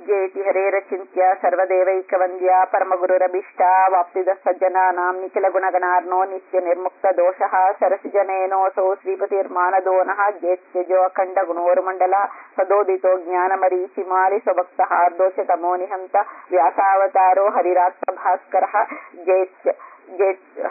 ಜೇತಿ ಹರೇರಚಿಂತ್ಯ ಸರ್ವದೇವೈಕವಂದ್ಯ ಪರಮಗುರುರಭಿಷ್ಟ ವಾಪ್ತಿದ ಸಜ್ಜನಾನಾಂ ನಿಖಿಲ ಗುಣಗಣಾರ್ನೋ ನಿತ್ಯ ನಿರ್ಮುಕ್ತ ದೋಷಃ ಸರಸಿಜನೇನೋಸೌ ಶ್ರೀಪತಿರ್ಮಾನದೋ ನಃ ಜೇತ್ಯಜೋ ಅಖಂಡ ಗುಣೋರ್ಮಂಡಲ ಸದೋದಿತೋ ಜ್ಞಾನಮರೀಚಿ ಮಾಲಿ ಸ್ವಭಕ್ತ ಹಾರ್ದೋಚತಮೋ ನಿಹಂತ ವ್ಯಾಸಾವತಾರೋ ಹರಿರಾತ್ರ ಭಾಸ್ಕರ ಜೇತ್ಯ ಜೇತ್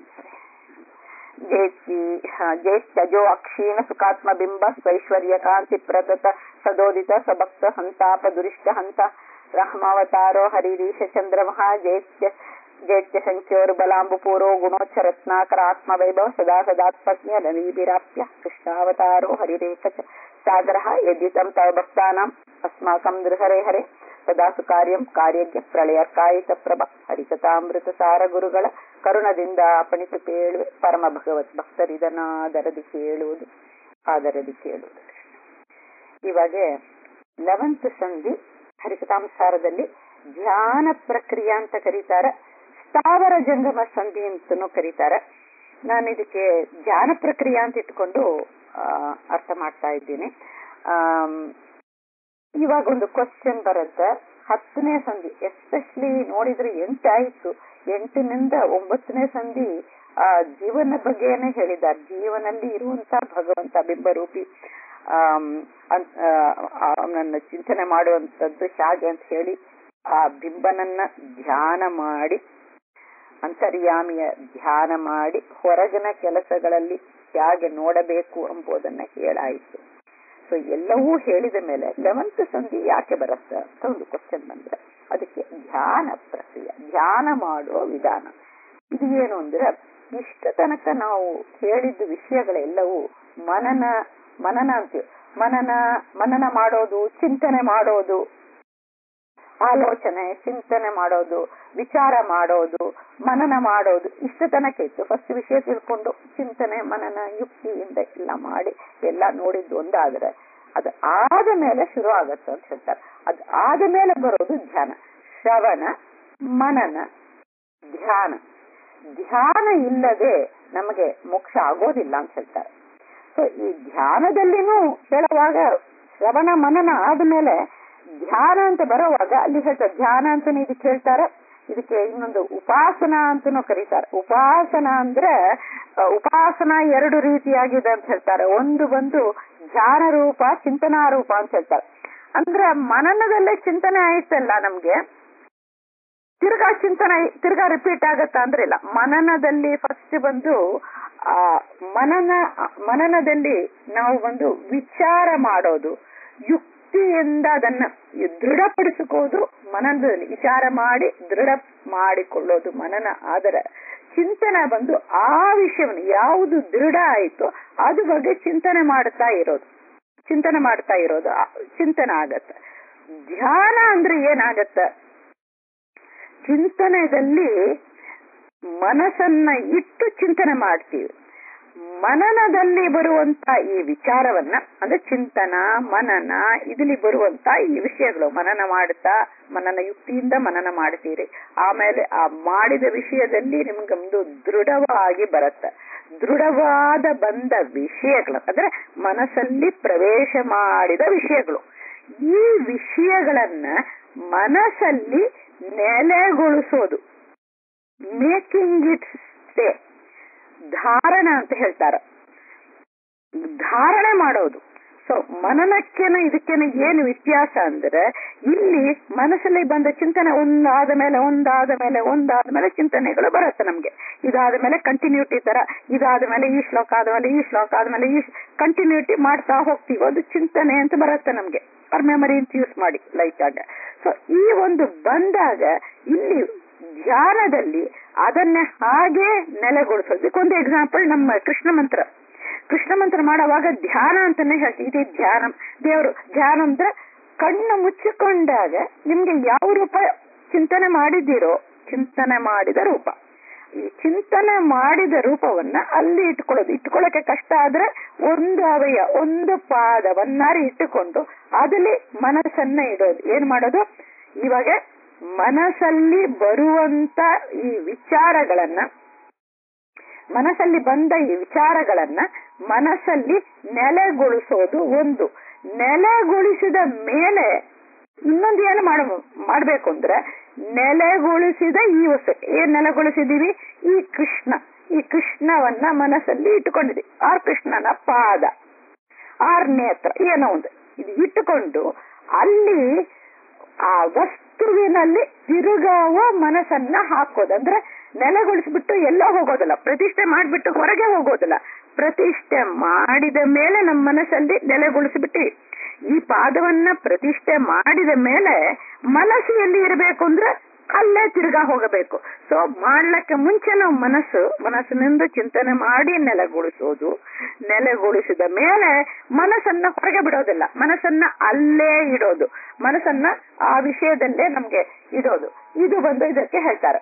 ಜೇತ್ತಿ ಜೇತ್ಯಜೋ ಅಕ್ಷೀಣ ಸುಖಾತ್ಮ ಬಿಂಬ ಸ್ವೈಶ್ವರ್ಯ ಕಾಂತಿ ಪ್ರತತ ಸದೋದಿತ ಸಭಕ್ತ ಸಂತಾಪ ದುರಿಷ್ಟ ಹಂತ ರಹ್ಮಾವತಾರೋ ಹರಿರೀಶ ಚಂದ್ರಮಃ ಜೇತ್ಯ ಜೇತ್ಯ ಸಂಖ್ಯೋರ್ಬಲಾಂಬುಪೂರೋ ಗುಣೋಚ್ಚರತ್ನಾಕರ ಆತ್ಮವೈಭವ ಸದಾ ಸದಾತ್ಮಜ್ಞ ಲನೀಭಿರಾಪ್ಯ ಕೃಷ್ಣಾವತಾರೋ ಹರಿರೇಖ ಸಾಗರ ಯದ್ಯುತಂ ತವ ಭಕ್ತಾನಾಂ ಅಸ್ಮಾಕಂ ದೃಹರೆ ಹರೆ ಸದಾ ಸುಕಾರ್ಯಂ ಕಾರ್ಯಜ್ಞ ಪ್ರಳಯಕಾಯಿತ ಪ್ರಭ ಹರಿಕಥಾಮೃತ ಸಾರ ಗುರುಗಳ ಕರುಣದಿಂದ ಅಪಣಿತು ಕೇಳುವೆ ಪರಮ ಭಗವತ್ ಭಕ್ತರಿದನಾದರದಿ ಕೇಳುವುದು ಆದರದಿ ಕೇಳುವುದು ಇವಾಗ ಲೆವೆಂತ್ ಸಂಧಿ ಹರಿಕಥಾಂಸಾರದಲ್ಲಿ ಧ್ಯಾನ ಪ್ರಕ್ರಿಯೆ ಅಂತ ಕರೀತಾರ ಸ್ಥಾವರ ಜಂಗಮ ಸಂಧಿ ಅಂತನೂ ಕರೀತಾರ ನಾನು ಇದಕ್ಕೆ ಧ್ಯಾನ ಪ್ರಕ್ರಿಯೆ ಅಂತ ಇಟ್ಕೊಂಡು ಅರ್ಥ ಮಾಡ್ತಾ ಇದ್ದೀನಿ ಇವಾಗ ಒಂದು ಕ್ವಶನ್ ಬರುತ್ತೆ ಹತ್ತನೇ ಸಂಧಿ ಎಸ್ಪೆಷಲಿ ನೋಡಿದ್ರೆ ಎಂಟಾಯ್ತು ಎಂಟಿನಿಂದ ಒಂಬತ್ತನೇ ಸಂಧಿ ಆ ಜೀವನ ಬಗ್ಗೆನೇ ಹೇಳಿದ್ದಾರೆ ಜೀವನಲ್ಲಿ ಇರುವಂತ ಭಗವಂತ ಬಿಂಬರೂಪಿ ಅವನನ್ನ ಚಿಂತನೆ ಮಾಡುವಂತದ್ದು ಹೇಗೆ ಅಂತ ಹೇಳಿ ಆ ಬಿಂಬನನ್ನ ಧ್ಯಾನ ಮಾಡಿ ಅಂತರ್ಯಾಮಿಯ ಧ್ಯಾನ ಮಾಡಿ ಹೊರಗಿನ ಕೆಲಸಗಳಲ್ಲಿ ಹೇಗೆ ನೋಡಬೇಕು ಎಂಬುದನ್ನ ಹೇಳಾಯಿತು ಸೊ ಎಲ್ಲವೂ ಹೇಳಿದ ಮೇಲೆ ಲೆವೆಂತ್ ಸಂಧಿ ಯಾಕೆ ಬರುತ್ತೆ ಅಂತ ಒಂದು ಕ್ವಶನ್ ಬಂದ್ರೆ ಅದಕ್ಕೆ ಧ್ಯಾನ ಪ್ರಕ್ರಿಯೆ ಧ್ಯಾನ ಮಾಡುವ ವಿಧಾನ ಇದು ಏನು ಅಂದ್ರೆ ಇಷ್ಟ ತನಕ ನಾವು ಹೇಳಿದ ವಿಷಯಗಳೆಲ್ಲವೂ ಮನನ ಮನನ ಅಂತೀವಿ ಮನನ ಮನನ ಮಾಡೋದು ಚಿಂತನೆ ಮಾಡೋದು ಆಲೋಚನೆ ಚಿಂತನೆ ಮಾಡೋದು ವಿಚಾರ ಮಾಡೋದು ಮನನ ಮಾಡೋದು ಇಷ್ಟ ತನಕ ಇತ್ತು ಫಸ್ಟ್ ವಿಷಯ ತಿಳ್ಕೊಂಡು ಚಿಂತನೆ ಮನನ ಯುಕ್ತಿಯಿಂದ ಎಲ್ಲ ಮಾಡಿ ಎಲ್ಲ ನೋಡಿದ್ದು ಒಂದಾದ್ರೆ ಅದು ಆದ ಮೇಲೆ ಶುರು ಆಗತ್ತೆ ಅಂತ ಹೇಳ್ತಾರೆ ಅದು ಆದ ಮೇಲೆ ಬರೋದು ಧ್ಯಾನ ಶ್ರವಣ ಮನನ ಧ್ಯಾನ ಧ್ಯಾನ ಇಲ್ಲದೆ ನಮಗೆ ಮೋಕ್ಷ ಆಗೋದಿಲ್ಲ ಅಂತ ಹೇಳ್ತಾರೆ ಸೊ ಈ ಧ್ಯಾನದಲ್ಲಿನೂ ಹೇಳುವಾಗ ಶ್ರವಣ ಮನನ ಆದ್ಮೇಲೆ ಧ್ಯಾನ ಅಂತ ಬರೋವಾಗ ಅಲ್ಲಿ ಹೇಳ್ತಾರೆ ಧ್ಯಾನ ಅಂತಾನೆ ಇದಕ್ಕೆ ಹೇಳ್ತಾರೆ ಇದಕ್ಕೆ ಇನ್ನೊಂದು ಉಪಾಸನ ಅಂತನೂ ಕರೀತಾರೆ ಉಪಾಸನ ಅಂದ್ರೆ ಉಪಾಸನ ಎರಡು ರೀತಿಯಾಗಿದೆ ಅಂತ ಹೇಳ್ತಾರೆ ಒಂದು ಬಂದು ಧ್ಯಾನ ರೂಪ ಚಿಂತನಾ ರೂಪ ಅಂತ ಹೇಳ್ತಾರೆ ಅಂದ್ರೆ ಮನನದಲ್ಲೇ ಚಿಂತನೆ ಆಯ್ತಲ್ಲ ನಮ್ಗೆ ತಿರ್ಗಾ ಚಿಂತನೆ ತಿರ್ಗಾ ರಿಪೀಟ್ ಆಗತ್ತ ಅಂದ್ರೆ ಇಲ್ಲ ಮನನದಲ್ಲಿ ಫಸ್ಟ್ ಬಂದು ಆ ಮನನ ಮನನದಲ್ಲಿ ನಾವು ಒಂದು ವಿಚಾರ ಮಾಡೋದು ಯುಕ್ತಿಯಿಂದ ಅದನ್ನ ದೃಢಪಡಿಸಿಕೋದು ಮನನದಲ್ಲಿ ವಿಚಾರ ಮಾಡಿ ದೃಢ ಮಾಡಿಕೊಳ್ಳೋದು ಮನನ ಆದರೆ ಚಿಂತನೆ ಬಂದು ಆ ವಿಷಯವನ್ನು ಯಾವುದು ದೃಢ ಆಯಿತು ಅದು ಬಗ್ಗೆ ಚಿಂತನೆ ಮಾಡ್ತಾ ಇರೋದು ಚಿಂತನೆ ಮಾಡ್ತಾ ಇರೋದು ಚಿಂತನೆ ಆಗತ್ತ ಧ್ಯಾನ ಅಂದ್ರೆ ಏನಾಗತ್ತ ಚಿಂತನೆಯಲ್ಲಿ ಮನಸ್ಸನ್ನ ಇಟ್ಟು ಚಿಂತನೆ ಮಾಡ್ತೀವಿ ಮನನದಲ್ಲಿ ಬರುವಂತ ಈ ವಿಚಾರವನ್ನ ಅಂದ್ರೆ ಚಿಂತನ ಮನನ ಇದರಲ್ಲಿ ಬರುವಂತ ಈ ವಿಷಯಗಳು ಮನನ ಮಾಡುತ್ತಾ ಮನನ ಯುಕ್ತಿಯಿಂದ ಮನನ ಮಾಡ್ತೀರಿ ಆಮೇಲೆ ಆ ಮಾಡಿದ ವಿಷಯದಲ್ಲಿ ನಿಮ್ಗೊಂದು ದೃಢವಾಗಿ ಬರುತ್ತೆ ದೃಢವಾದ ಬಂದ ವಿಷಯಗಳು ಅಂದ್ರೆ ಮನಸ್ಸಲ್ಲಿ ಪ್ರವೇಶ ಮಾಡಿದ ವಿಷಯಗಳು ಈ ವಿಷಯಗಳನ್ನ ಮನಸ್ಸಲ್ಲಿ ನೆಲೆಗೊಳಿಸೋದು ಮೇಕಿಂಗ್ ಇಟ್ ಸ್ಟೇ ಧಾರಣ ಅಂತ ಹೇಳ್ತಾರೆ ಧಾರಣೆ ಮಾಡೋದು ಸೊ ಮನನಕ್ಕೇನ ಇದಕ್ಕೇನ ಏನು ವ್ಯತ್ಯಾಸ ಅಂದ್ರೆ ಇಲ್ಲಿ ಮನಸ್ಸಲ್ಲಿ ಬಂದ ಚಿಂತನೆ ಒಂದಾದ ಮೇಲೆ ಒಂದಾದ ಮೇಲೆ ಒಂದಾದ ಮೇಲೆ ಚಿಂತನೆಗಳು ಬರುತ್ತೆ ನಮ್ಗೆ ಇದಾದ ಮೇಲೆ ಕಂಟಿನ್ಯೂಟಿ ತರ ಇದಾದ ಮೇಲೆ ಈ ಶ್ಲೋಕ ಆದ್ಮೇಲೆ ಈ ಶ್ಲೋಕ ಆದ್ಮೇಲೆ ಈ ಕಂಟಿನ್ಯೂಟಿ ಮಾಡ್ತಾ ಹೋಗ್ತೀವಿ ಅದು ಚಿಂತನೆ ಅಂತ ಬರುತ್ತೆ ನಮ್ಗೆ ಫಾರ್ ಮೆಮರಿ ಅಂತ ಯೂಸ್ ಮಾಡಿ ಲೈಟ್ ಆಗ ಸೊ ಈ ಒಂದು ಬಂದಾಗ ಇಲ್ಲಿ ಧ್ಯಾನದಲ್ಲಿ ಅದನ್ನ ಹಾಗೆ ನೆಲೆಗೊಳಿಸೋದು ಇದಕ್ಕೊಂದು ಎಕ್ಸಾಂಪಲ್ ನಮ್ಮ ಕೃಷ್ಣ ಮಂತ್ರ ಕೃಷ್ಣ ಮಂತ್ರ ಮಾಡುವಾಗ ಧ್ಯಾನ ಅಂತಾನೆ ಹೇಳ್ತೀವಿ ಇದು ಧ್ಯಾನ ದೇವರು ಧ್ಯಾನ ಅಂದ್ರೆ ಕಣ್ಣು ಮುಚ್ಚಿಕೊಂಡಾಗ ನಿಮ್ಗೆ ಯಾವ ರೂಪ ಚಿಂತನೆ ಮಾಡಿದ್ದೀರೋ ಚಿಂತನೆ ಮಾಡಿದ ರೂಪ ಈ ಚಿಂತನೆ ಮಾಡಿದ ರೂಪವನ್ನ ಅಲ್ಲಿ ಇಟ್ಕೊಳ್ಳೋದು ಇಟ್ಕೊಳ್ಳೋಕೆ ಕಷ್ಟ ಆದ್ರೆ ಒಂದು ಅವಯ ಒಂದು ಪಾದವನ್ನಾರಿ ಇಟ್ಟುಕೊಂಡು ಅದಲ್ಲಿ ಮನಸ್ಸನ್ನ ಇಡೋದು ಏನ್ ಮಾಡೋದು ಇವಾಗ ಮನಸ್ಸಲ್ಲಿ ಬರುವಂತ ಈ ವಿಚಾರಗಳನ್ನ ಮನಸ್ಸಲ್ಲಿ ಬಂದ ಈ ವಿಚಾರಗಳನ್ನ ಮನಸ್ಸಲ್ಲಿ ನೆಲೆಗೊಳಿಸೋದು ಒಂದು ನೆಲೆಗೊಳಿಸಿದ ಮೇಲೆ ಇನ್ನೊಂದು ಏನು ಮಾಡ ಮಾಡ್ಬೇಕು ಅಂದ್ರೆ ನೆಲೆಗೊಳಿಸಿದ ಈ ವಸ್ತು ಏನ್ ನೆಲೆಗೊಳಿಸಿದೀವಿ ಈ ಕೃಷ್ಣ ಈ ಕೃಷ್ಣವನ್ನ ಮನಸ್ಸಲ್ಲಿ ಇಟ್ಟುಕೊಂಡಿದ್ದೀವಿ ಆರ್ ಕೃಷ್ಣನ ಪಾದ ಆರ್ ನೇತ್ರ ಏನೋ ಒಂದು ಇದು ಇಟ್ಟುಕೊಂಡು ಅಲ್ಲಿ ಆ ವಸ್ತುವಿನಲ್ಲಿ ತಿರುಗಾವ ಮನಸ್ಸನ್ನ ಹಾಕೋದು ಅಂದ್ರೆ ನೆಲೆಗೊಳಿಸ್ಬಿಟ್ಟು ಎಲ್ಲೋ ಹೋಗೋದಿಲ್ಲ ಪ್ರತಿಷ್ಠೆ ಮಾಡ್ಬಿಟ್ಟು ಹೊರಗೆ ಹೋಗೋದಿಲ್ಲ ಪ್ರತಿಷ್ಠೆ ಮಾಡಿದ ಮೇಲೆ ನಮ್ಮ ಮನಸ್ಸಲ್ಲಿ ನೆಲೆಗೊಳಿಸ್ಬಿಟ್ಟು ಈ ಪಾದವನ್ನ ಪ್ರತಿಷ್ಠೆ ಮಾಡಿದ ಮೇಲೆ ಮನಸ್ಸು ಎಲ್ಲಿ ಇರಬೇಕು ಅಂದ್ರೆ ಅಲ್ಲೇ ತಿರ್ಗಾ ಹೋಗಬೇಕು ಸೊ ಮಾಡ್ಲಕ್ಕೆ ಮುಂಚೆ ನಾವು ಮನಸ್ಸು ಮನಸ್ಸಿನಿಂದ ಚಿಂತನೆ ಮಾಡಿ ನೆಲೆಗೊಳಿಸೋದು ನೆಲೆಗೊಳಿಸಿದ ಮೇಲೆ ಮನಸ್ಸನ್ನ ಹೊರಗೆ ಬಿಡೋದಿಲ್ಲ ಮನಸ್ಸನ್ನ ಅಲ್ಲೇ ಇಡೋದು ಮನಸ್ಸನ್ನ ಆ ವಿಷಯದಲ್ಲೇ ನಮ್ಗೆ ಇಡೋದು ಇದು ಬಂದು ಇದಕ್ಕೆ ಹೇಳ್ತಾರೆ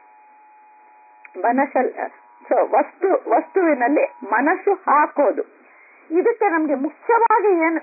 ಮನಸ್ಸಲ್ಲಿ ಸೊ ವಸ್ತು ವಸ್ತುವಿನಲ್ಲಿ ಮನಸ್ಸು ಹಾಕೋದು ಇದಕ್ಕೆ ನಮ್ಗೆ ಮುಖ್ಯವಾಗಿ ಏನು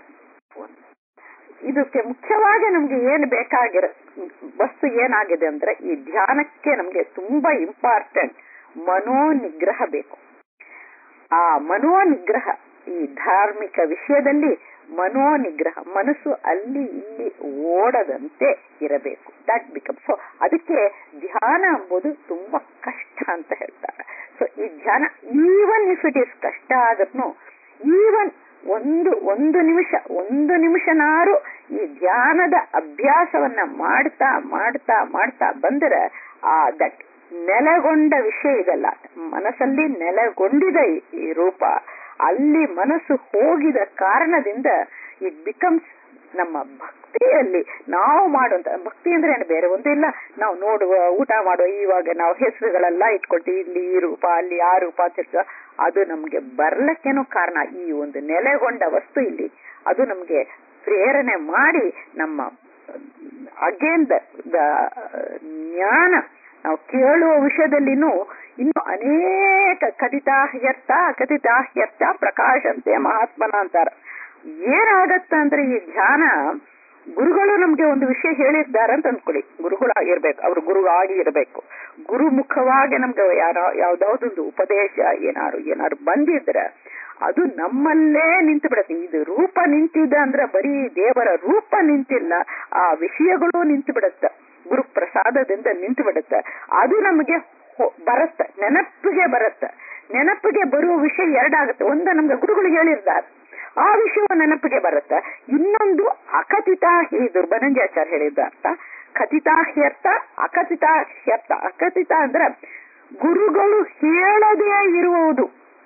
ಇದಕ್ಕೆ ಮುಖ್ಯವಾಗಿ ನಮ್ಗೆ ಏನು ಬೇಕಾಗಿರೋ ವಸ್ತು ಏನಾಗಿದೆ ಅಂದ್ರೆ ಈ ಧ್ಯಾನಕ್ಕೆ ನಮ್ಗೆ ತುಂಬಾ ಇಂಪಾರ್ಟೆಂಟ್ ಮನೋ ನಿಗ್ರಹ ಬೇಕು ಆ ಮನೋ ನಿಗ್ರಹ ಈ ಧಾರ್ಮಿಕ ವಿಷಯದಲ್ಲಿ ಮನೋ ನಿಗ್ರಹ ಮನಸ್ಸು ಅಲ್ಲಿ ಇಲ್ಲಿ ಓಡದಂತೆ ಇರಬೇಕು ದಟ್ ಬಿಕಮ್ ಸೊ ಅದಕ್ಕೆ ಧ್ಯಾನ ಎಂಬುದು ತುಂಬಾ ಕಷ್ಟ ಅಂತ ಹೇಳ್ತಾರೆ ಸೊ ಈ ಧ್ಯಾನ ಈವನ್ ಇಫ್ ಇಟ್ ಇಸ್ ಕಷ್ಟ ಆದ್ರೂ ಈವನ್ ಒಂದು ಒಂದು ನಿಮಿಷ ಒಂದು ನಿಮಿಷನಾರು ಈ ಧ್ಯಾನದ ಅಭ್ಯಾಸವನ್ನ ಮಾಡ್ತಾ ಮಾಡ್ತಾ ಮಾಡ್ತಾ ಬಂದರೆ ಆ ದಟ್ ನೆಲೆಗೊಂಡ ವಿಷಯ ಇದಲ್ಲ ಮನಸ್ಸಲ್ಲಿ ನೆಲೆಗೊಂಡಿದ ಈ ರೂಪ ಅಲ್ಲಿ ಮನಸ್ಸು ಹೋಗಿದ ಕಾರಣದಿಂದ ಇಟ್ ಬಿಕಮ್ಸ್ ನಮ್ಮ ಭಕ್ತಿಯಲ್ಲಿ ನಾವು ಮಾಡುವಂತ ಭಕ್ತಿ ಅಂದ್ರೆ ಏನು ಬೇರೆ ಒಂದು ಇಲ್ಲ ನಾವು ನೋಡುವ ಊಟ ಮಾಡುವ ಇವಾಗ ನಾವು ಹೆಸರುಗಳೆಲ್ಲ ಇಟ್ಕೊಳ್ತೀವಿ ಇಲ್ಲಿ ಈ ರೂಪ ಅಲ್ಲಿ ಆ ರೂಪ ಅಂತ ಅದು ನಮ್ಗೆ ಬರ್ಲಕ್ಕೇನೋ ಕಾರಣ ಈ ಒಂದು ನೆಲೆಗೊಂಡ ವಸ್ತು ಇಲ್ಲಿ ಅದು ನಮ್ಗೆ ಪ್ರೇರಣೆ ಮಾಡಿ ನಮ್ಮ ಅಗೇನ್ ದ ಜ್ಞಾನ ನಾವು ಕೇಳುವ ವಿಷಯದಲ್ಲಿನೂ ಇನ್ನು ಅನೇಕ ಕಥಿತಾಹ್ಯರ್ಥ ಅಕಥಿತಾಹ್ಯರ್ಥ ಪ್ರಕಾಶಂತೆ ಮಹಾತ್ಮನ ಅಂತಾರ ಏನಾಗತ್ತ ಅಂದ್ರೆ ಈ ಧ್ಯಾನ ಗುರುಗಳು ನಮ್ಗೆ ಒಂದು ವಿಷಯ ಹೇಳಿದ್ದಾರೆ ಅಂತ ಅಂದ್ಕೊಳ್ಳಿ ಗುರುಗಳಾಗಿರ್ಬೇಕು ಅವ್ರು ಗುರುವಾಗಿ ಇರಬೇಕು ಗುರುಮುಖವಾಗಿ ನಮ್ಗೆ ಯಾರೋ ಯಾವ್ದಾವ್ದೊಂದು ಉಪದೇಶ ಏನಾರು ಏನಾರು ಬಂದಿದ್ರೆ ಅದು ನಮ್ಮಲ್ಲೇ ನಿಂತು ಬಿಡತ್ತೆ ಇದು ರೂಪ ನಿಂತಿದೆ ಅಂದ್ರೆ ಬರೀ ದೇವರ ರೂಪ ನಿಂತಿಲ್ಲ ಆ ವಿಷಯಗಳು ನಿಂತು ಬಿಡತ್ತೆ ಗುರು ಪ್ರಸಾದದಿಂದ ನಿಂತು ಬಿಡುತ್ತೆ ಅದು ನಮಗೆ ಬರುತ್ತೆ ನೆನಪಿಗೆ ಬರುತ್ತೆ ನೆನಪಿಗೆ ಬರುವ ವಿಷಯ ಎರಡಾಗುತ್ತೆ ಒಂದು ನಮ್ಗೆ ಗುರುಗಳು ಹೇಳಿರ್ತಾರೆ ಆ ವಿಷಯ ನೆನಪಿಗೆ ಬರುತ್ತೆ ಇನ್ನೊಂದು ಅಕಥಿತ ಇದು ಬನಂಜಾಚಾರ್ಯ ಹೇಳಿದ ಅರ್ಥ ಕಥಿತಾಹ್ಯರ್ಥ ಅಕಥಿತಾಹ್ಯರ್ಥ ಅಕಥಿತ ಅಂದ್ರೆ ಗುರುಗಳು ಹೇಳದೇ ಇರುವುದು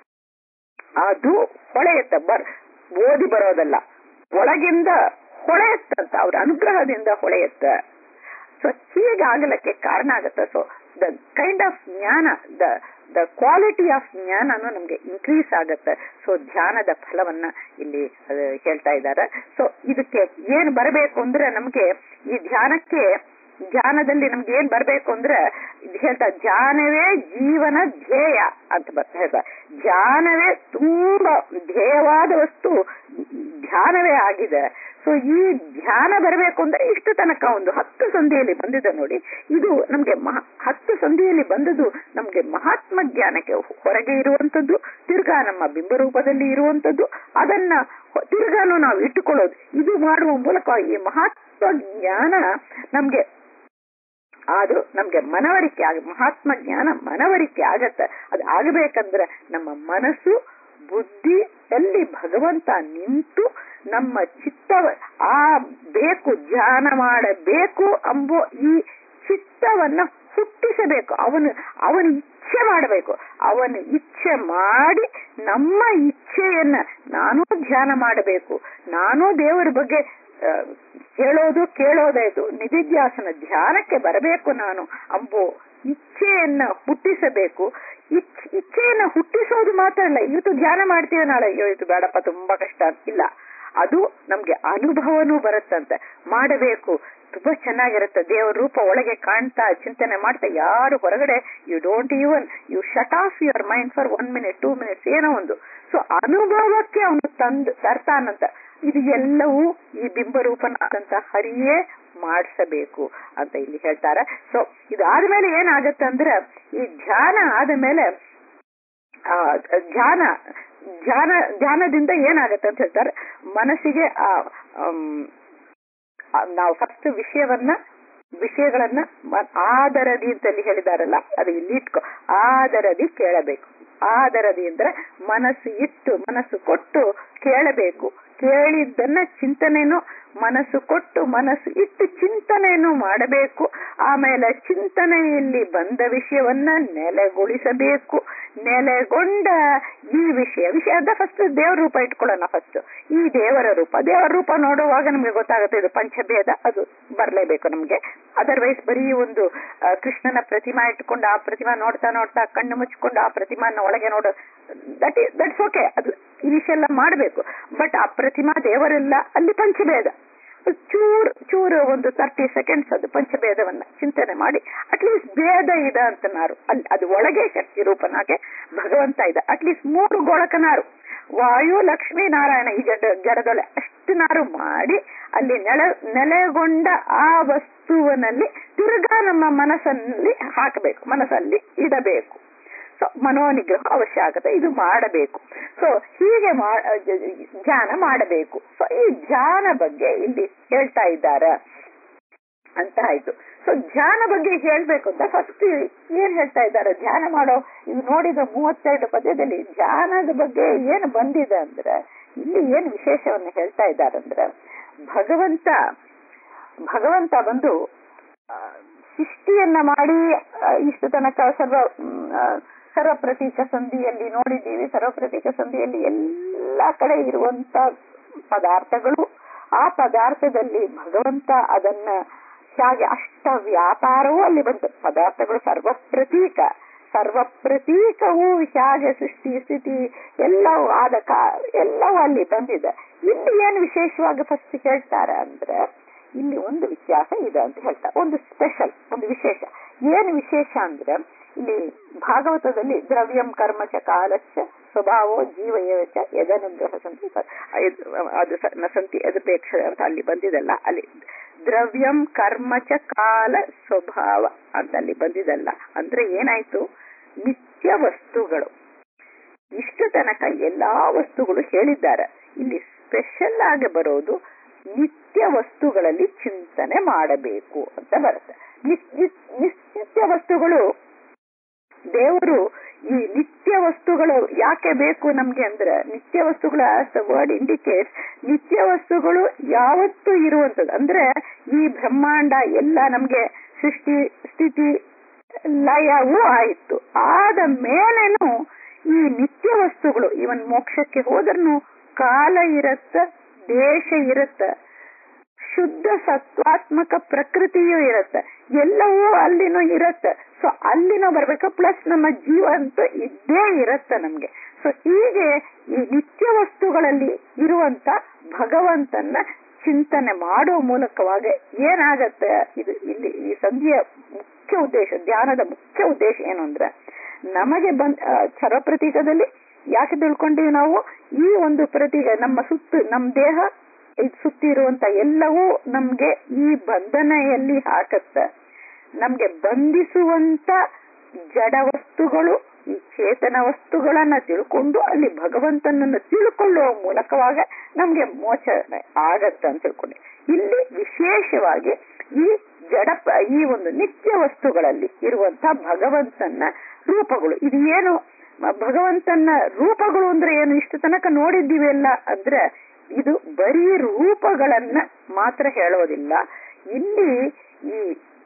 ಅದು ಹೊಳೆಯುತ್ತೆ ಬರ್ ಓದಿ ಬರೋದಲ್ಲ ಒಳಗಿಂದ ಹೊಳೆಯುತ್ತಂತ ಅವ್ರ ಅನುಗ್ರಹದಿಂದ ಹೊಳೆಯುತ್ತೆ ಸೊ ಹೀಗಾಗಲಕ್ಕೆ ಕಾರಣ ಆಗುತ್ತೆ ಸೊ ದ ಕೈಂಡ್ ಆಫ್ ಜ್ಞಾನ ದ ದ ಕ್ವಾಲಿಟಿ ಆಫ್ ಜ್ಞಾನನು ನಮ್ಗೆ ಇನ್ಕ್ರೀಸ್ ಆಗತ್ತೆ ಸೊ ಧ್ಯಾನದ ಫಲವನ್ನ ಇಲ್ಲಿ ಹೇಳ್ತಾ ಇದ್ದಾರೆ ಸೊ ಇದಕ್ಕೆ ಏನ್ ಬರಬೇಕು ಅಂದ್ರೆ ನಮ್ಗೆ ಈ ಧ್ಯಾನಕ್ಕೆ ಧ್ಯಾನದಲ್ಲಿ ನಮ್ಗೆ ಏನ್ ಬರ್ಬೇಕು ಅಂದ್ರೆ ಹೇಳ್ತಾ ಧ್ಯಾನವೇ ಜೀವನ ಧ್ಯೇಯ ಅಂತ ಹೇಳ್ತಾ ಧ್ಯಾನವೇ ತುಂಬಾ ಧ್ಯೇಯವಾದ ವಸ್ತು ಧ್ಯಾನವೇ ಆಗಿದೆ ಸೊ ಈ ಧ್ಯಾನ ಬರಬೇಕು ಅಂದ್ರೆ ಇಷ್ಟು ತನಕ ಒಂದು ಹತ್ತು ಸಂಧಿಯಲ್ಲಿ ಬಂದಿದೆ ನೋಡಿ ಇದು ನಮ್ಗೆ ಮಹಾ ಹತ್ತು ಸಂಧಿಯಲ್ಲಿ ಬಂದದ್ದು ನಮ್ಗೆ ಮಹಾತ್ಮ ಜ್ಞಾನಕ್ಕೆ ಹೊರಗೆ ಇರುವಂತದ್ದು ತಿರ್ಗಾ ನಮ್ಮ ಬಿಂಬರೂಪದಲ್ಲಿ ಇರುವಂತದ್ದು ಅದನ್ನ ತಿರ್ಗಾನು ನಾವು ಇಟ್ಟುಕೊಳ್ಳೋದು ಇದು ಮಾಡುವ ಮೂಲಕ ಈ ಮಹಾತ್ಮ ಜ್ಞಾನ ನಮ್ಗೆ ಅದು ನಮ್ಗೆ ಮನವರಿಕೆ ಆಗ ಮಹಾತ್ಮ ಜ್ಞಾನ ಮನವರಿಕೆ ಆಗತ್ತೆ ಅದು ಆಗಬೇಕಂದ್ರೆ ನಮ್ಮ ಮನಸ್ಸು ಬುದ್ಧಿ ಎಲ್ಲಿ ಭಗವಂತ ನಿಂತು ನಮ್ಮ ಚಿತ್ತವ ಆ ಬೇಕು ಧ್ಯಾನ ಮಾಡಬೇಕು ಎಂಬೋ ಈ ಚಿತ್ತವನ್ನ ಹುಟ್ಟಿಸಬೇಕು ಅವನು ಅವನ ಇಚ್ಛೆ ಮಾಡಬೇಕು ಅವನ ಇಚ್ಛೆ ಮಾಡಿ ನಮ್ಮ ಇಚ್ಛೆಯನ್ನ ನಾನು ಧ್ಯಾನ ಮಾಡಬೇಕು ನಾನು ದೇವರ ಬಗ್ಗೆ ಹೇಳೋದು ಕೇಳೋದಾಯ್ತು ನಿಧಿಧ್ಯಾಸನ ಧ್ಯಾನಕ್ಕೆ ಬರಬೇಕು ನಾನು ಅಂಬೋ ಇಚ್ಛೆಯನ್ನ ಹುಟ್ಟಿಸಬೇಕು ಇಚ್ಛೆಯನ್ನ ಹುಟ್ಟಿಸೋದು ಮಾತ್ರ ಅಲ್ಲ ಇವತ್ತು ಧ್ಯಾನ ಮಾಡ್ತೀವಿ ನಾಳೆ ಅಯ್ಯೋ ಇದು ಬೇಡಪ್ಪ ತುಂಬಾ ಕಷ್ಟ ಇಲ್ಲ ಅದು ನಮ್ಗೆ ಅನುಭವನೂ ಬರುತ್ತಂತೆ ಮಾಡಬೇಕು ತುಂಬಾ ಚೆನ್ನಾಗಿರುತ್ತೆ ದೇವರ ರೂಪ ಒಳಗೆ ಕಾಣ್ತಾ ಚಿಂತನೆ ಮಾಡ್ತಾ ಯಾರು ಹೊರಗಡೆ you don't even you shut off your mind for one minute two minutes ಏನೋ ಒಂದು ಸೊ ಅನುಭವಕ್ಕೆ ಅವನು ತಂದು ತರ್ತಾನಂತ ಇದು ಎಲ್ಲವೂ ಈ ಬಿಂಬರೂಪನಾದಂತ ಹರಿಯೇ ಮಾಡಿಸಬೇಕು ಅಂತ ಇಲ್ಲಿ ಹೇಳ್ತಾರೆ ಸೊ ಇದಾದ್ಮೇಲೆ ಏನಾಗತ್ತೆ ಅಂದ್ರೆ ಈ ಧ್ಯಾನ ಆದ ಮೇಲೆ ಆ ಧ್ಯಾನ ಧ್ಯಾನ ಧ್ಯಾನದಿಂದ ಏನಾಗತ್ತೆ ಅಂತ ಹೇಳ್ತಾರೆ ಮನಸ್ಸಿಗೆ ಆ ಆ, ನಾವು ಫಸ್ಟ್ ವಿಷಯವನ್ನ ವಿಷಯಗಳನ್ನ ಮ- ಆದರದಿ ಅಂತಲ್ಲಿ ಹೇಳಿದಾರಲ್ಲ ಅದು ಇಲ್ಲಿ ಇಟ್ಕೊ ಆದರದಿ ಕೇಳಬೇಕು ಆದರದಿ ಅಂದ್ರೆ ಮನಸ್ಸು ಇಟ್ಟು ಮನಸ್ಸು ಕೊಟ್ಟು ಕೇಳಬೇಕು ಕೇಳಿದ್ದನ್ನ ಚಿಂತನೆನು ಮನಸ್ಸು ಕೊಟ್ಟು ಮನಸ್ಸು ಇಟ್ಟು ಚಿಂತನೆಯನ್ನು ಮಾಡಬೇಕು ಆಮೇಲೆ ಚಿಂತನೆಯಲ್ಲಿ ಬಂದ ವಿಷಯವನ್ನ ನೆಲೆಗೊಳಿಸಬೇಕು ನೆಲೆಗೊಂಡ ಈ ವಿಷಯ ವಿಷಯದ ಫಸ್ಟ್ ದೇವರ ರೂಪ ಇಟ್ಕೊಳ್ಳೋಣ ಫಸ್ಟ್ ಈ ದೇವರ ರೂಪ ದೇವರ ರೂಪ ನೋಡುವಾಗ ನಮ್ಗೆ ಗೊತ್ತಾಗುತ್ತೆ ಇದು ಪಂಚಭೇದ ಅದು ಬರ್ಲೇಬೇಕು ನಮ್ಗೆ ಅದರ್ವೈಸ್ ಬರೀ ಒಂದು ಆ, ಕೃಷ್ಣನ ಪ್ರತಿಮಾ ಇಟ್ಕೊಂಡು ಆ ಪ್ರತಿಮಾ ನೋಡ್ತಾ ನೋಡ್ತಾ ಕಣ್ಣು ಮುಚ್ಕೊಂಡು ಆ ಪ್ರತಿಮಾನ ಒಳಗೆ ನೋಡೋ ದಟ್ ದಟ್ಸ್ ಓಕೆ ಅದು ಇನಿಷಿಯಲ್ ಮಾಡಬೇಕು ಬಟ್ ಆ ಪ್ರತಿಮಾ ದೇವರೆಲ್ಲ ಅಲ್ಲಿ ಪಂಚಭೇದ ಚೂರ್ ಚೂರು ಒಂದು ತರ್ಟಿ ಸೆಕೆಂಡ್ಸ್ ಅದು ಪಂಚಭೇದವನ್ನ ಚಿಂತನೆ ಮಾಡಿ ಅಟ್ಲೀಸ್ಟ್ ಭೇದ ಇದೆ ಅಂತನಾರು ಅಲ್ಲಿ ಅದು ಒಳಗೆ ಶಕ್ತಿ ರೂಪನಾಗೆ ಭಗವಂತ ಇದೆ ಅಟ್ಲೀಸ್ಟ್ ಮೂರು ಗೋಳಕನಾರು ವಾಯು ಲಕ್ಷ್ಮೀ ನಾರಾಯಣ ಈ ಜಡ ಜಡದೊಳೆ ಅಷ್ಟು ನಾರು ಮಾಡಿ ಅಲ್ಲಿ ನೆಲ ನೆಲೆಗೊಂಡ ಆ ವಸ್ತುವಿನಲ್ಲಿ ತಿರುಗಾ ನಮ್ಮ ಮನಸ್ಸಲ್ಲಿ ಹಾಕಬೇಕು ಮನಸ್ಸಲ್ಲಿ ಇಡಬೇಕು ಸೊ ಮನೋನಿಗ್ರಹ ಅವಶ್ಯ ಆಗುತ್ತೆ ಇದು ಮಾಡಬೇಕು ಸೊ ಹೀಗೆ ಮಾ- ಜ- ಜ- ಧ್ಯಾನ ಮಾಡಬೇಕು ಸೊ ಈ ಧ್ಯಾನ ಬಗ್ಗೆ ಇಲ್ಲಿ ಹೇಳ್ತಾ ಇದ್ದಾರೆ ಅಂತ ಆಯ್ತು ಸೊ ಧ್ಯಾನ ಬಗ್ಗೆ ಹೇಳ್ಬೇಕು ಅಂತ ಫಸ್ಟ್ ಏನ್ ಹೇಳ್ತಾ ಇದ್ದಾರೆ ಧ್ಯಾನ ಮಾಡೋ ಇದು ನೋಡಿದ ಮೂವತ್ತೆರಡು ಪದ್ಯದಲ್ಲಿ ಧ್ಯಾನದ ಬಗ್ಗೆ ಏನು ಬಂದಿದೆ ಅಂದ್ರೆ ಇಲ್ಲಿ ಏನ್ ವಿಶೇಷವನ್ನು ಹೇಳ್ತಾ ಇದ್ದಾರೆ ಅಂದ್ರೆ ಭಗವಂತ ಭಗವಂತ ಬಂದು ಆ, ಸೃಷ್ಟಿಯನ್ನ ಮಾಡಿ ಆ, ಇಷ್ಟು ತನಕ ಸರ್ವ ಮ್, ಆ, ಸರ್ವ ಪ್ರತೀಕ ಸಂಧಿಯಲ್ಲಿ ನೋಡಿದ್ದೀವಿ ಸರ್ವ ಪ್ರತೀಕ ಸಂಧಿಯಲ್ಲಿ ಎಲ್ಲಾ ಕಡೆ ಇರುವಂತ ಪದಾರ್ಥಗಳು ಆ ಪದಾರ್ಥದಲ್ಲಿ ಭಗವಂತ ಅದನ್ನ ಹೇಗೆ ಅಷ್ಟ ವ್ಯಾಪಾರವೂ ಅಲ್ಲಿ ಬಂತು ಪದಾರ್ಥಗಳು ಸರ್ವ ಪ್ರತೀಕ ಸರ್ವ ಪ್ರತೀಕವೂ ಹೇಗೆ ಸೃಷ್ಟಿ ಸ್ಥಿತಿ ಎಲ್ಲವೂ ಆದ ಕಾ ಎಲ್ಲವೂ ಅಲ್ಲಿ ಬಂದಿದೆ ಇಲ್ಲಿ ಏನು ವಿಶೇಷವಾಗಿ ಫಸ್ಟ್ ಹೇಳ್ತಾರೆ ಅಂದ್ರೆ ಇಲ್ಲಿ ಒಂದು ವ್ಯತ್ಯಾಸ ಇದೆ ಅಂತ ಹೇಳ್ತಾರೆ ಒಂದು ಸ್ಪೆಷಲ್ ಒಂದು ವಿಶೇಷ ಏನು ವಿಶೇಷ ಅಂದ್ರೆ ಇಲ್ಲಿ ಭಾಗವತದಲ್ಲಿ ದ್ರವ್ಯಂ ಕರ್ಮಚ ಕಾಲಚ್ಚ ಸ್ವಭಾವೋ ಜೀವಯವಚ ಯದನುಗ್ರಹ ಸಂತಿ ಇದು- ಅದು ಸ- ನ ಸಂತಿ ಯದಪೇಕ್ಷ ಅಂತ ಅಲ್ಲಿ ಬಂದಿದಲ್ಲ ಅಲ್ಲಿ ದ್ರವ್ಯಂ ಕರ್ಮಚ ಕಾಲ ಸ್ವಭಾವ ಅಂತ ಅಲ್ಲಿ ಬಂದಿದಲ್ಲ ಅಂದ್ರೆ ಏನಾಯ್ತು ನಿತ್ಯ ವಸ್ತುಗಳು ಇಷ್ಟು ತನಕ ಎಲ್ಲಾ ವಸ್ತುಗಳು ಹೇಳಿದ್ದಾರೆ ಇಲ್ಲಿ ಸ್ಪೆಷಲ್ ಆಗಿ ಬರೋದು ನಿತ್ಯ ವಸ್ತುಗಳಲ್ಲಿ ಚಿಂತನೆ ಮಾಡಬೇಕು ಅಂತ ಬರುತ್ತೆ ನಿತ್- ನಿತ್- ನಿತ್ಯ ವಸ್ತುಗಳು ದೇವರು ಈ ನಿತ್ಯ ವಸ್ತುಗಳು ಯಾಕೆ ಬೇಕು ನಮ್ಗೆ ಅಂದ್ರೆ ನಿತ್ಯ ವಸ್ತುಗಳು ಆಸ್ ದ ವರ್ಡ್ ಇಂಡಿಕೇಟ್ ನಿತ್ಯ ವಸ್ತುಗಳು ಯಾವತ್ತೂ ಇರುವಂತದ್ದು ಅಂದ್ರೆ ಈ ಬ್ರಹ್ಮಾಂಡ ಎಲ್ಲ ನಮ್ಗೆ ಸೃಷ್ಟಿ ಸ್ಥಿತಿ ಲಯವೂ ಆಯಿತು ಆದ ಮೇಲೇನು ಈ ನಿತ್ಯ ವಸ್ತುಗಳು ಇವನ್ ಮೋಕ್ಷಕ್ಕೆ ಹೋದ್ರೂ ಕಾಲ ಇರತ್ತ ದೇಶ ಇರತ್ತ ಶುದ್ಧ ಸತ್ವಾತ್ಮಕ ಪ್ರಕೃತಿಯೂ ಇರತ್ತೆ ಎಲ್ಲವೂ ಅಲ್ಲಿನೂ ಇರತ್ತೆ ಸೊ ಅಲ್ಲಿನೂ ಬರ್ಬೇಕು ಪ್ಲಸ್ ನಮ್ಮ ಜೀವ ಅಂತೂ ಇದ್ದೇ ಇರತ್ತೆ ನಮ್ಗೆ ಸೊ ಹೀಗೆ ಈ ನಿತ್ಯ ವಸ್ತುಗಳಲ್ಲಿ ಇರುವಂತ ಭಗವಂತನ ಚಿಂತನೆ ಮಾಡುವ ಮೂಲಕವಾಗಿ ಏನಾಗತ್ತೆ ಇದು ಇಲ್ಲಿ ಈ ಸಂಧಿಯ ಮುಖ್ಯ ಉದ್ದೇಶ ಧ್ಯಾನದ ಮುಖ್ಯ ಉದ್ದೇಶ ಏನು ಅಂದ್ರೆ ನಮಗೆ ಬಂದ ಚರ ಪ್ರತೀಕದಲ್ಲಿ ಯಾಕೆ ತಿಳ್ಕೊಂಡಿವಿ ನಾವು ಈ ಒಂದು ಪ್ರತೀಕ ನಮ್ಮ ಸುತ್ತು ನಮ್ಮ ದೇಹ ಇದು ಸುತ್ತಿ ಇರುವಂತ ಎಲ್ಲವೂ ನಮ್ಗೆ ಈ ಬಂಧನೆಯಲ್ಲಿ ಹಾಕತ್ತ ನಮ್ಗೆ ಬಂಧಿಸುವಂತ ಜಡ ವಸ್ತುಗಳು ಈ ಚೇತನ ವಸ್ತುಗಳನ್ನ ತಿಳ್ಕೊಂಡು ಅಲ್ಲಿ ಭಗವಂತನನ್ನು ತಿಳ್ಕೊಳ್ಳುವ ಮೂಲಕವಾಗ ನಮ್ಗೆ ಮೋಚನೆ ಆಗತ್ತ ಅಂತ ತಿಳ್ಕೊಂಡೆ ಇಲ್ಲಿ ವಿಶೇಷವಾಗಿ ಈ ಜಡ ಈ ಒಂದು ನಿತ್ಯ ವಸ್ತುಗಳಲ್ಲಿ ಇರುವಂತ ಭಗವಂತನ ರೂಪಗಳು ಇದು ಏನು ಭಗವಂತನ ರೂಪಗಳು ಅಂದ್ರೆ ಏನು ಇಷ್ಟು ತನಕ ನೋಡಿದ್ದೀವಿ ಅಲ್ಲ ಅಂದ್ರೆ ಇದು ಬರೀ ರೂಪಗಳನ್ನ ಮಾತ್ರ ಹೇಳೋದಿಲ್ಲ ಇಲ್ಲಿ ಈ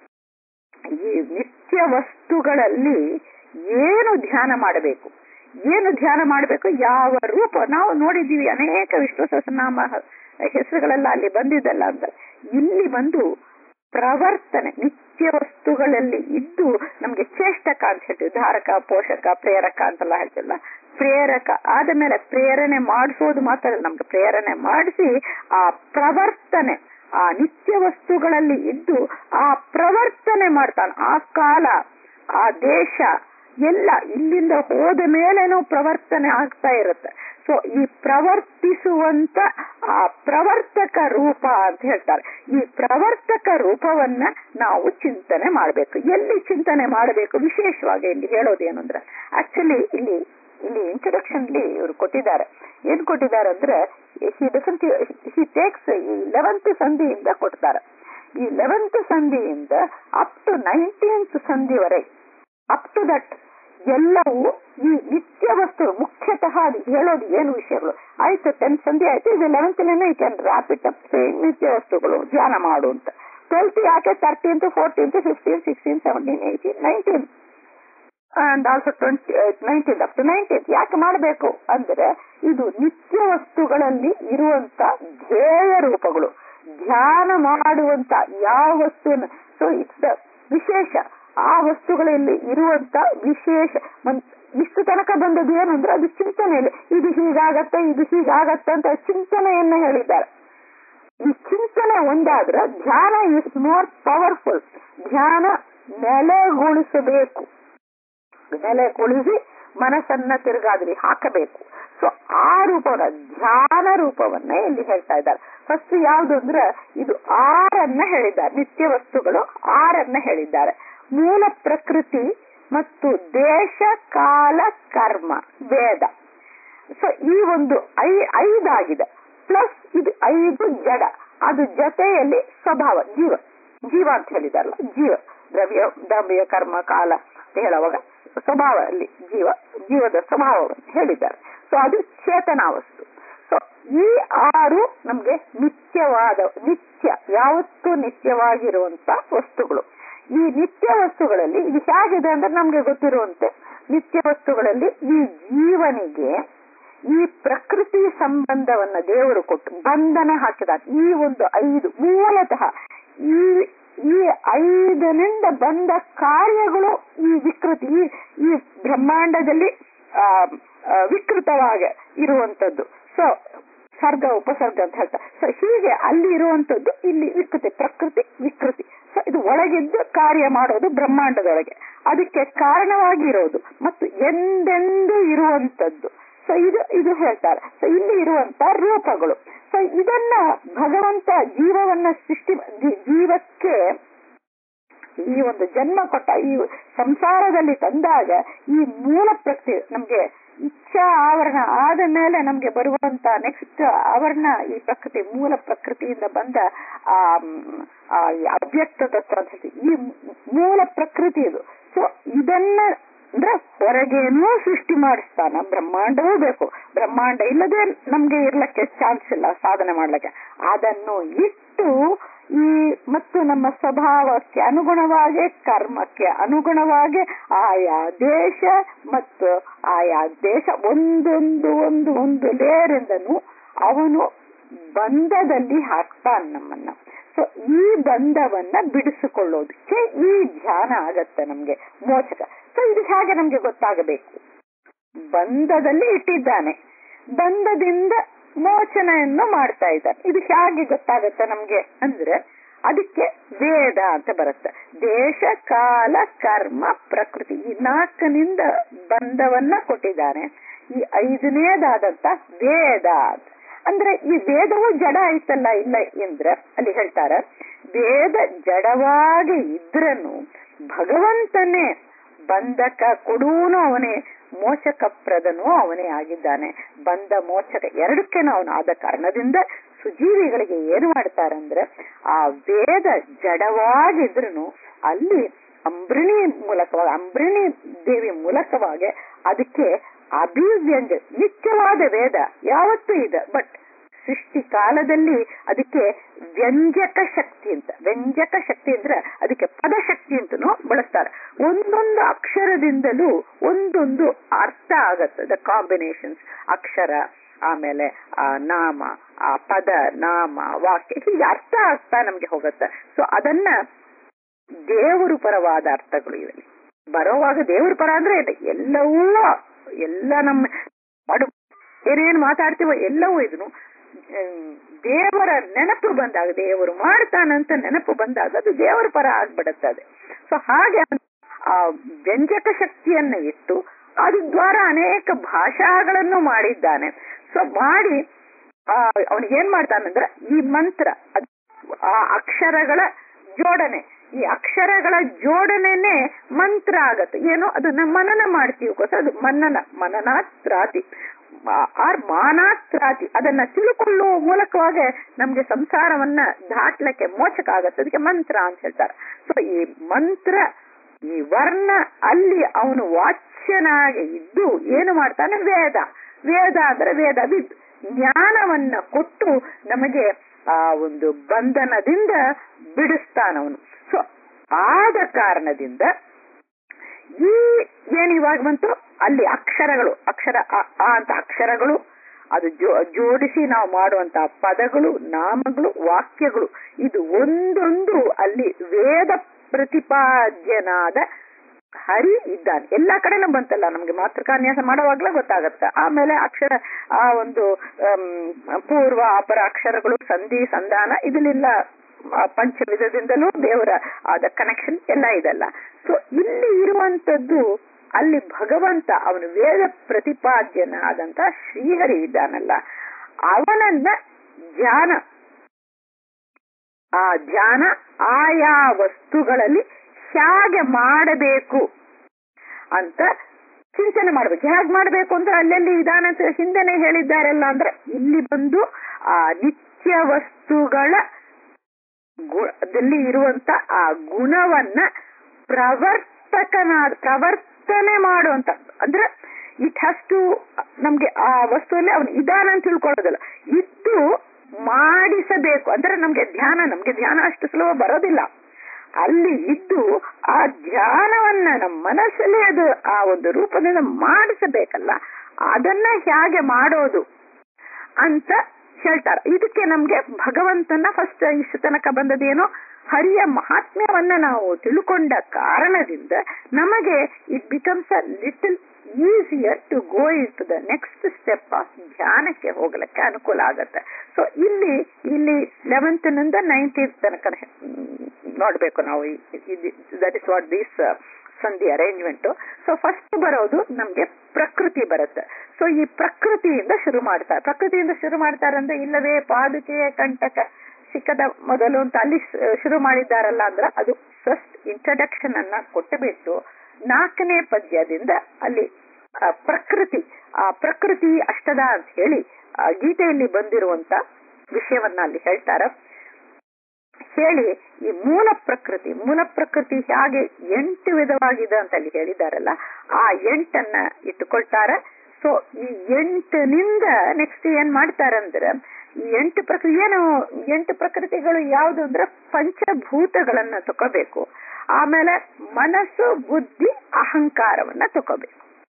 ಈ ನಿತ್ಯ ವಸ್ತುಗಳಲ್ಲಿ ಏನು ಧ್ಯಾನ ಮಾಡಬೇಕು ಏನು ಧ್ಯಾನ ಮಾಡಬೇಕು ಯಾವ ರೂಪ ನಾವು ನೋಡಿದ್ದೀವಿ ಅನೇಕ ವಿಷ್ಣು ಸಹಸ್ರನಾಮ ಹೆಸರುಗಳೆಲ್ಲ ಅಲ್ಲಿ ಬಂದಿದ್ದಲ್ಲ ಅಂತ ಇಲ್ಲಿ ಬಂದು ಪ್ರವರ್ತನೆ ನಿತ್ಯ ವಸ್ತುಗಳಲ್ಲಿ ಇದ್ದು ನಮ್ಗೆ ಚೇಷ್ಟಕ ಅಂತ ಹೇಳ್ತೀವಿ ಧಾರಕ ಪೋಷಕ ಪ್ರೇರಕ ಅಂತೆಲ್ಲ ಹೇಳ್ತಿಲ್ಲ ಪ್ರೇರಕ ಆದ ಮೇಲೆ ಪ್ರೇರಣೆ ಮಾಡಿಸೋದು ಮಾತ್ರ ನಮ್ಗೆ ಪ್ರೇರಣೆ ಮಾಡಿಸಿ ಆ ಪ್ರವರ್ತನೆ ಆ ನಿತ್ಯ ವಸ್ತುಗಳಲ್ಲಿ ಇದ್ದು ಆ ಪ್ರವರ್ತನೆ ಮಾಡ್ತಾನೆ ಆ ಕಾಲ ಆ ದೇಶ ಎಲ್ಲ ಇಲ್ಲಿಂದ ಹೋದ ಮೇಲೇನೂ ಪ್ರವರ್ತನೆ ಆಗ್ತಾ ಇರುತ್ತೆ ಸೊ ಈ ಪ್ರವರ್ತಿಸುವಂತ ಆ ಪ್ರವರ್ತಕ ರೂಪ ಅಂತ ಹೇಳ್ತಾರೆ ಈ ಪ್ರವರ್ತಕ ರೂಪವನ್ನ ನಾವು ಚಿಂತನೆ ಮಾಡಬೇಕು ಎಲ್ಲಿ ಚಿಂತನೆ ಮಾಡಬೇಕು ವಿಶೇಷವಾಗಿ ಇಲ್ಲಿ ಹೇಳೋದೇನು ಅಂದ್ರೆ ಆಕ್ಚುಲಿ ಇಲ್ಲಿ ಇಲ್ಲಿ ಇಂಟ್ರೊಡಕ್ಷನ್ ಅಲ್ಲಿ ಇವರು ಕೊಟ್ಟಿದ್ದಾರೆ ಏನ್ ಕೊಟ್ಟಿದ್ದಾರೆ ಅಂದ್ರೆ ಹಿ ಡಸಂಟ್ ಹಿ ಟೇಕ್ಸ್ ಈ ಲೆವೆಂತ್ ಸಂಧಿಯಿಂದ ಕೊಡ್ತಾರೆ ಈ ಲೆವೆಂತ್ ಸಂಧಿಯಿಂದ ಅಪ್ ಟು ನೈನ್ಟೀನ್ತ್ ಸಂಧಿವರೆಗೆ ಅಪ್ ಟು ದಟ್ ಎಲ್ಲವೂ ಈ ನಿತ್ಯ ವಸ್ತು ಮುಖ್ಯತಃ ಅದು ಹೇಳೋದು ಏನು ವಿಷಯಗಳು ಆಯ್ತು ಟೆಂತ್ ಸಂಧಿ ಆಯ್ತು ಇದು ಲೆವೆಂತ್ ಈ ಕ್ಯಾನ್ ರ್ಯಾಪಿಡ್ ಅಪ್ ನಿತ್ಯ ವಸ್ತುಗಳು ಧ್ಯಾನ ಮಾಡು ಅಂತ ಟ್ವೆಲ್ತ್ ಯಾಕೆ thirteenth fourteenth fifteen sixteen seventeen eighteen nineteen and also twenty nineteen up to nineteen ಯಾಕೆ ಮಾಡಬೇಕು ಅಂದ್ರೆ ಇದು ನಿತ್ಯ ವಸ್ತುಗಳಲ್ಲಿ ಇರುವಂತ ಧ್ಯೇಯ ರೂಪಗಳು ಧ್ಯಾನ ಮಾಡುವಂತ ಯಾವ ವಸ್ತುವನ್ನು ಸೊ ಇಟ್ಸ್ ದ ವಿಶೇಷ ಆ ವಸ್ತುಗಳಲ್ಲಿ ಇರುವಂತ ವಿಶೇಷ ಇಷ್ಟು ತನಕ ಬಂದದ್ದು ಏನು ಅಂದ್ರೆ ಅದು ಚಿಂತನೆಯಲ್ಲಿ ಇದು ಹೀಗಾಗತ್ತೆ ಇದು ಹೀಗಾಗತ್ತೆ ಅಂತ ಚಿಂತನೆಯನ್ನ ಹೇಳಿದ್ದಾರೆ ಈ ಚಿಂತನೆ ಒಂದಾದ್ರೆ ಧ್ಯಾನ ಇಸ್ ಮೋರ್ ಪವರ್ಫುಲ್ ಧ್ಯಾನ ನೆಲೆಗೊಳಿಸಬೇಕು ನೆಲೆಗೊಳಿಸಿ ಮನಸ್ಸನ್ನ ತಿರುಗಾದ್ರಿ ಹಾಕಬೇಕು ಸೊ ಆ ರೂಪವನ್ನ ಧ್ಯಾನ ರೂಪವನ್ನ ಇಲ್ಲಿ ಹೇಳ್ತಾ ಇದ್ದಾರೆ ಫಸ್ಟ್ ಯಾವ್ದು ಅಂದ್ರೆ ಇದು ಆರನ್ನ ಹೇಳಿದ್ದಾರೆ ನಿತ್ಯ ವಸ್ತುಗಳು ಆರನ್ನ ಹೇಳಿದ್ದಾರೆ ಮೂಲ ಪ್ರಕೃತಿ ಮತ್ತು ದೇಶ ಕಾಲ ಕರ್ಮ ವೇದ ಸೊ ಈ ಒಂದು ಐ ಐದಾಗಿದೆ ಪ್ಲಸ್ ಇದು ಐದು ಜಡ ಅದು ಜೊತೆಯಲ್ಲಿ ಸ್ವಭಾವ ಜೀವ ಜೀವ ಅಂತ ಹೇಳಿದಾರಲ್ಲ ಜೀವ ದ್ರವ್ಯ ದ್ರವ್ಯ ಕರ್ಮ ಕಾಲ ಅಂತ ಹೇಳುವಾಗ ಸ್ವಭಾವ ಅಲ್ಲಿ ಜೀವ ಜೀವದ ಸ್ವಭಾವವನ್ನು ಹೇಳಿದ್ದಾರೆ ಸೊ ಅದು ಚೇತನಾ ವಸ್ತು ಸೊ ಈ ಆರು ನಮ್ಗೆ ನಿತ್ಯವಾದ ನಿತ್ಯ ಯಾವತ್ತೂ ನಿತ್ಯವಾಗಿರುವಂತ ವಸ್ತುಗಳು ಈ ನಿತ್ಯ ವಸ್ತುಗಳಲ್ಲಿ ಇದು ಹೇಗಿದೆ ಅಂದ್ರೆ ನಮ್ಗೆ ಗೊತ್ತಿರುವಂತೆ ನಿತ್ಯ ವಸ್ತುಗಳಲ್ಲಿ ಈ ಜೀವನಿಗೆ ಈ ಪ್ರಕೃತಿ ಸಂಬಂಧವನ್ನ ದೇವರು ಕೊಟ್ಟು ಬಂಧನ ಹಾಕಿದಾಗ ಈ ಒಂದು ಐದು ಮೂಲತಃ ಈ ಈ ಐದನಿಂದ ಬಂದ ಕಾರ್ಯಗಳು ಈ ವಿಕೃತಿ ಈ ಈ ಬ್ರಹ್ಮಾಂಡದಲ್ಲಿ ಆ ವಿಕೃತವಾಗಿ ಇರುವಂತದ್ದು ಸೊ ಸರ್ಗ ಉಪಸರ್ಗ ಅಂತ ಹೇಳ್ತಾರೆ ಸೊ ಹೀಗೆ ಅಲ್ಲಿ ಇರುವಂತದ್ದು ಇಲ್ಲಿ ವಿಕೃತಿ ಪ್ರಕೃತಿ ವಿಕೃತಿ ಸೊ ಇದು ಒಳಗಿದ್ದು ಕಾರ್ಯ ಮಾಡೋದು ಬ್ರಹ್ಮಾಂಡದೊಳಗೆ ಅದಕ್ಕೆ ಕಾರಣವಾಗಿರೋದು ಮತ್ತು ಎಂದೆಂದು ಇರುವಂತದ್ದು ಸೊ ಇದು ಇದು ಹೇಳ್ತಾರೆ ಸೊ ಇಲ್ಲಿ ಇರುವಂತ ರೂಪಗಳು ಸೊ ಇದನ್ನ ಭಗವಂತ ಜೀವವನ್ನ ಸೃಷ್ಟಿ ಜೀವಕ್ಕೆ ಈ ಒಂದು ಜನ್ಮ ಕೊಟ್ಟ ಈ ಸಂಸಾರದಲ್ಲಿ ತಂದಾಗ ಈ ಮೂಲ ಪ್ರಕೃತಿ ನಮ್ಗೆ ಇಚ್ಛಾ ಆವರಣ ಆದ ಮೇಲೆ ನಮ್ಗೆ ಬರುವಂತ ನೆಕ್ಸ್ಟ್ ಆವರಣ ಈ ಪ್ರಕೃತಿ ಮೂಲ ಪ್ರಕೃತಿಯಿಂದ ಬಂದ ಆ ಅವ್ಯಕ್ತ ತತ್ವ ಅಂತ ಹೇಳ್ತೀವಿ ಈ ಮೂಲ ಪ್ರಕೃತಿ ಇದು ಸೊ ಇದನ್ನ ಅಂದ್ರೆ ಹೊರಗೇನೂ ಸೃಷ್ಟಿ ಮಾಡಿಸ್ತಾನ ಬ್ರಹ್ಮಾಂಡವೂ ಬೇಕು ಬ್ರಹ್ಮಾಂಡ ಇಲ್ಲದೆ ನಮ್ಗೆ ಇರ್ಲಕ್ಕೆ ಚಾನ್ಸ್ ಇಲ್ಲ ಸಾಧನೆ ಮಾಡ್ಲಿಕ್ಕೆ ಅದನ್ನು ಇಟ್ಟು ಈ ಮತ್ತು ನಮ್ಮ ಸ್ವಭಾವಕ್ಕೆ ಅನುಗುಣವಾಗಿ ಕರ್ಮಕ್ಕೆ ಅನುಗುಣವಾಗಿ ಆಯಾ ದೇಶ ಮತ್ತು ಆಯಾ ದೇಶ ಒಂದೊಂದು ಒಂದು ಒಂದು ಲೇರಿಂದನು ಅವನು ಬಂಧದಲ್ಲಿ ಹಾಕ್ತಾನೆ ನಮ್ಮನ್ನ ಸೊ ಈ ಬಂಧವನ್ನ ಬಿಡಿಸಿಕೊಳ್ಳೋದಕ್ಕೆ ಈ ಧ್ಯಾನ ಆಗತ್ತೆ ನಮ್ಗೆ ಮೋಚಕ ಸೊ ಇದು ಹೇಗೆ ನಮ್ಗೆ ಗೊತ್ತಾಗಬೇಕು ಬಂಧದಲ್ಲಿ ಇಟ್ಟಿದ್ದಾನೆ ಬಂಧದಿಂದ ಮೋಚನೆಯನ್ನು ಮಾಡ್ತಾ ಇದ್ದಾನೆ ಇದು ಹೇಗೆ ಗೊತ್ತಾಗತ್ತೆ ನಮ್ಗೆ ಅಂದ್ರೆ ಅದಕ್ಕೆ ವೇದ ಅಂತ ಬರುತ್ತೆ ದೇಶ ಕಾಲ ಕರ್ಮ ಪ್ರಕೃತಿ ಈ ನಾಲ್ಕನಿಂದ ಬಂಧವನ್ನ ಕೊಟ್ಟಿದ್ದಾನೆ ಈ ಐದನೇದಾದಂತ ವೇದ ಅಂದ್ರೆ ಈ ವೇದವು ಜಡ ಆಯ್ತಲ್ಲ ಇಲ್ಲ ಅಂದ್ರೆ ಅಲ್ಲಿ ಹೇಳ್ತಾರ ವೇದ ಜಡವಾಗಿ ಇದ್ರನು ಭಗವಂತನೇ ಬಂಧಕ ಕೊಡೂನು ಅವನೇ ಮೋಚಕಪ್ರದನೂ ಅವನೇ ಆಗಿದ್ದಾನೆ ಬಂದ ಮೋಚಕ ಎರಡಕ್ಕೇನು ಅವನು ಆದ ಕಾರಣದಿಂದ ಸುಜೀವಿಗಳಿಗೆ ಏನು ಮಾಡ್ತಾರಂದ್ರೆ ಆ ವೇದ ಜಡವಾಗಿದ್ರು ಅಲ್ಲಿ ಅಂಬ್ರಿಣಿ ಮೂಲಕವಾಗಿ ಅಂಬ್ರಿಣಿ ದೇವಿ ಮೂಲಕವಾಗಿ ಅದಕ್ಕೆ ಅಭಿವ್ಯಂಜ ನಿತ್ಯವಾದ ವೇದ ಯಾವತ್ತೂ ಇದೆ ಬಟ್ ಸೃಷ್ಟಿ ಕಾಲದಲ್ಲಿ ಅದಕ್ಕೆ ವ್ಯಂಜಕ ಶಕ್ತಿ ಅಂತ ವ್ಯಂಜಕ ಶಕ್ತಿ ಅಂದ್ರೆ ಅದಕ್ಕೆ ಪದಶಕ್ತಿ ಅಂತನೂ ಬಳಸ್ತಾರೆ ಒಂದೊಂದು ಅಕ್ಷರದಿಂದಲೂ ಒಂದೊಂದು ಅರ್ಥ ಆಗತ್ತೆ ದ ಕಾಂಬಿನೇಷನ್ಸ್ ಅಕ್ಷರ ಆಮೇಲೆ ಆ ನಾಮ ಆ ಪದ ನಾಮ ವಾಕ್ಯ ಹೀಗೆ ಅರ್ಥ ಆಗ್ತಾ ನಮ್ಗೆ ಹೋಗುತ್ತೆ ಸೊ ಅದನ್ನ ದೇವರು ಪರವಾದ ಅರ್ಥಗಳು ಇವೆ ಬರೋವಾಗ ದೇವ್ರ ಪರ ಅಂದ್ರೆ ಎಲ್ಲವೂ ಎಲ್ಲ ನಮ್ಮ ಮಾಡು ಏನೇನು ಮಾತಾಡ್ತೀವೋ ಎಲ್ಲವೂ ಇದನ್ನು ದೇವರ ನೆನಪು ಬಂದಾಗ ದೇವರು ಮಾಡ್ತಾನಂತ ನೆನಪು ಬಂದಾಗ ಅದು ದೇವರ ಪರ ಆಗ್ಬಿಡುತ್ತೆ ಅದು ಸೊ ಹಾಗೆ ಆ ವ್ಯಂಜಕ ಶಕ್ತಿಯನ್ನ ಇಟ್ಟು ಅದ್ರ ದ್ವಾರ ಅನೇಕ ಭಾಷಾಗಳನ್ನು ಮಾಡಿದ್ದಾನೆ ಸೊ ಮಾಡಿ ಆ ಅವನಿಗೆ ಏನ್ ಮಾಡ್ತಾನಂದ್ರೆ ಈ ಮಂತ್ರ ಆ ಅಕ್ಷರಗಳ ಜೋಡಣೆ ಈ ಅಕ್ಷರಗಳ ಜೋಡಣೆನೆ ಮಂತ್ರ ಆಗತ್ತೆ ಏನು ಅದನ್ನ ಮನನ ಮಾಡ್ತೀವಿ ಗೊತ್ತಾ ಅದು ಮನನ ಮನನಾತ್ರಾತಿ ಆರ್ ಮಾನಾತ್ರಾತಿ ಅದನ್ನ ತಿಳ್ಕೊಳ್ಳುವ ಮೂಲಕವಾಗಿ ನಮ್ಗೆ ಸಂಸಾರವನ್ನ ದಾಟ್ಲಕ್ಕೆ ಮೋಚಕ ಆಗತ್ತೆ ಅದಕ್ಕೆ ಮಂತ್ರ ಅಂತ ಹೇಳ್ತಾರೆ ಸೊ ಈ ಮಂತ್ರ ಈ ವರ್ಣ ಅಲ್ಲಿ ಅವನು ವಾಚ್ಯನಾಗಿ ಇದ್ದು ಏನು ಮಾಡ್ತಾನೆ ವೇದ ವೇದ ಅಂದ್ರೆ ವೇದ ವಿದ್ ಜ್ಞಾನವನ್ನ ಕೊಟ್ಟು ನಮಗೆ ಆ ಒಂದು ಬಂಧನದಿಂದ ಬಿಡಿಸ್ತಾನವನು ಸೊ ಆದ ಕಾರಣದಿಂದ ಈ ಏನ್ ಇವಾಗ ಬಂತು ಅಲ್ಲಿ ಅಕ್ಷರಗಳು ಅಕ್ಷರ ಅ ಆ ಅಂತ ಅಕ್ಷರಗಳು ಅದು ಜೋ ಜೋಡಿಸಿ ನಾವು ಮಾಡುವಂತ ಪದಗಳು ನಾಮಗಳು ವಾಕ್ಯಗಳು ಇದು ಒಂದೊಂದು ಅಲ್ಲಿ ವೇದ ಪ್ರತಿಪಾದ್ಯನಾದ ಹರಿ ಇದ್ದಾನೆ ಎಲ್ಲಾ ಕಡೆನೂ ಬಂತಲ್ಲ ನಮ್ಗೆ ಮಾತೃಕಾನ್ಯಾಸ ಮಾಡುವಾಗ್ಲೇ ಗೊತ್ತಾಗತ್ತೆ ಆಮೇಲೆ ಅಕ್ಷರ ಆ ಒಂದು ಪೂರ್ವ ಅಪರ ಅಕ್ಷರಗಳು ಸಂಧಿ ಸಂಧಾನ ಇದನ್ನೆಲ್ಲ ಪಂಚವಿಧದಿಂದಲೂ ದೇವರ ಆದ ಕನೆಕ್ಷನ್ ಎಲ್ಲ ಇದಲ್ಲ ಸೊ ಇಲ್ಲಿ ಇರುವಂತದ್ದು ಅಲ್ಲಿ ಭಗವಂತ ಅವನು ವೇದ ಪ್ರತಿಪಾದ್ಯನಾದಂತ ಶ್ರೀಹರಿ ಇದ್ದಾನಲ್ಲ ಅವನನ್ನ ಧ್ಯಾನ ಆ ಧ್ಯಾನ ಆಯಾ ವಸ್ತುಗಳಲ್ಲಿ ಹೇಗೆ ಮಾಡಬೇಕು ಅಂತ ಚಿಂತನೆ ಮಾಡ್ಬೇಕು ಹೇಗೆ ಮಾಡ್ಬೇಕು ಅಂತ ಅಲ್ಲಲ್ಲಿ ಇದಾನ ಹಿಂದೆನೆ ಹೇಳಿದ್ದಾರಲ್ಲ ಅಂದ್ರೆ ಇಲ್ಲಿ ಬಂದು ಆ ನಿತ್ಯ ವಸ್ತುಗಳ ದಲ್ಲಿ ಇರುವಂತ ಆ ಗುಣವನ್ನ ಪ್ರವರ್ತಕನಾದ ಪ್ರವರ್ತನೆ ಮಾಡುವಂತ ಅಂದ್ರೆ ಇಟ್ ಹ್ಯಾಸ್ ಟು ನಮ್ಗೆ ಆ ವಸ್ತುವಲ್ಲಿ ಅವನು ಇದಾನ ಅಂತ ತಿಳ್ಕೊಳ್ಳೋದಿಲ್ಲ ಇದ್ದು ಮಾಡಿಸಬೇಕು ಅಂದ್ರೆ ನಮ್ಗೆ ಧ್ಯಾನ ನಮ್ಗೆ ಧ್ಯಾನ ಅಷ್ಟು ಸುಲಭ ಬರೋದಿಲ್ಲ ಅಲ್ಲಿ ಇದ್ದು ಆ ಧ್ಯಾನವನ್ನ ನಮ್ಮ ಮನಸ್ಸಲ್ಲಿ ಅದು ಆ ಒಂದು ರೂಪದಿಂದ ಮಾಡಿಸಬೇಕಲ್ಲ ಅದನ್ನ ಹೇಗೆ ಮಾಡೋದು ಅಂತ ಹೇಳ್ತಾರೆ ಇದಕ್ಕೆ ನಮ್ಗೆ ಭಗವಂತನ ಫಸ್ಟ್ ಇಷ್ಟು ತನಕ ಬಂದದೇನೋ ಹರಿಯ ಮಹಾತ್ಮ್ಯವನ್ನ ನಾವು ತಿಳ್ಕೊಂಡ ಕಾರಣದಿಂದ ನಮಗೆ it becomes a little easier to go into the next step of ಧ್ಯಾನಕ್ಕೆ ಹೋಗ್ಲಿಕ್ಕೆ ಅನುಕೂಲ ಆಗತ್ತೆ ಸೊ ಇಲ್ಲಿ ಇಲ್ಲಿ ಲೆವೆಂತ್ ನಿಂದ ನೈನ್ಟೀನ್ತ್ ತನಕ ನೋಡ್ಬೇಕು ನಾವು ದಟ್ ಇಸ್ ವಾಟ್ ದಿಸ್ ಸಂಧಿ ಅರೇಂಜ್ಮೆಂಟ್ ಸೊ ಫಸ್ಟ್ ಬರೋದು ನಮ್ಗೆ ಪ್ರಕೃತಿ ಬರುತ್ತೆ ಸೊ ಈ ಪ್ರಕೃತಿಯಿಂದ ಶುರು ಮಾಡ್ತಾರೆ ಪ್ರಕೃತಿಯಿಂದ ಶುರು ಮಾಡ್ತಾರೆ ಅಂದ್ರೆ ಇಲ್ಲವೇ ಪಾದುಕೆ ಕಂಟಕ ಸಿಕ್ಕದ ಮೊದಲು ಅಂತ ಅಲ್ಲಿ ಶುರು ಮಾಡಿದ್ದಾರಲ್ಲ ಅಂದ್ರೆ ಅದು ಫಸ್ಟ್ ಇಂಟ್ರಡಕ್ಷನ್ ಅನ್ನ ಕೊಟ್ಟುಬಿಟ್ಟು ನಾಲ್ಕನೇ ಪದ್ಯದಿಂದ ಅಲ್ಲಿ ಪ್ರಕೃತಿ ಆ ಪ್ರಕೃತಿ ಅಷ್ಟದ ಅಂತ ಹೇಳಿ ಗೀತೆಯಲ್ಲಿ ಬಂದಿರುವಂತ ವಿಷಯವನ್ನ ಅಲ್ಲಿ ಹೇಳ್ತಾರ ಹೇಳಿ ಈ ಮೂಲ ಪ್ರಕೃತಿ ಮೂಲ ಪ್ರಕೃತಿ ಹೇಗೆ ಎಂಟು ವಿಧವಾಗಿದೆ ಅಂತ ಅಲ್ಲಿ ಹೇಳಿದಾರಲ್ಲ ಆ ಎಂಟನ್ನ ಇಟ್ಟುಕೊಳ್ತಾರ ಸೊ ಈ ಎಂಟನಿಂದ ನೆಕ್ಸ್ಟ್ ಏನ್ ಮಾಡ್ತಾರಂದ್ರೆ ಈ ಎಂಟು ಪ್ರಕೃತಿ ಏನು ಎಂಟು ಪ್ರಕೃತಿಗಳು ಯಾವುದು ಅಂದ್ರೆ ಪಂಚಭೂತಗಳನ್ನ ತಗೋಬೇಕು ಆಮೇಲೆ ಮನಸ್ಸು ಬುದ್ಧಿ ಅಹಂಕಾರವನ್ನ ತಗೋಬೇಕು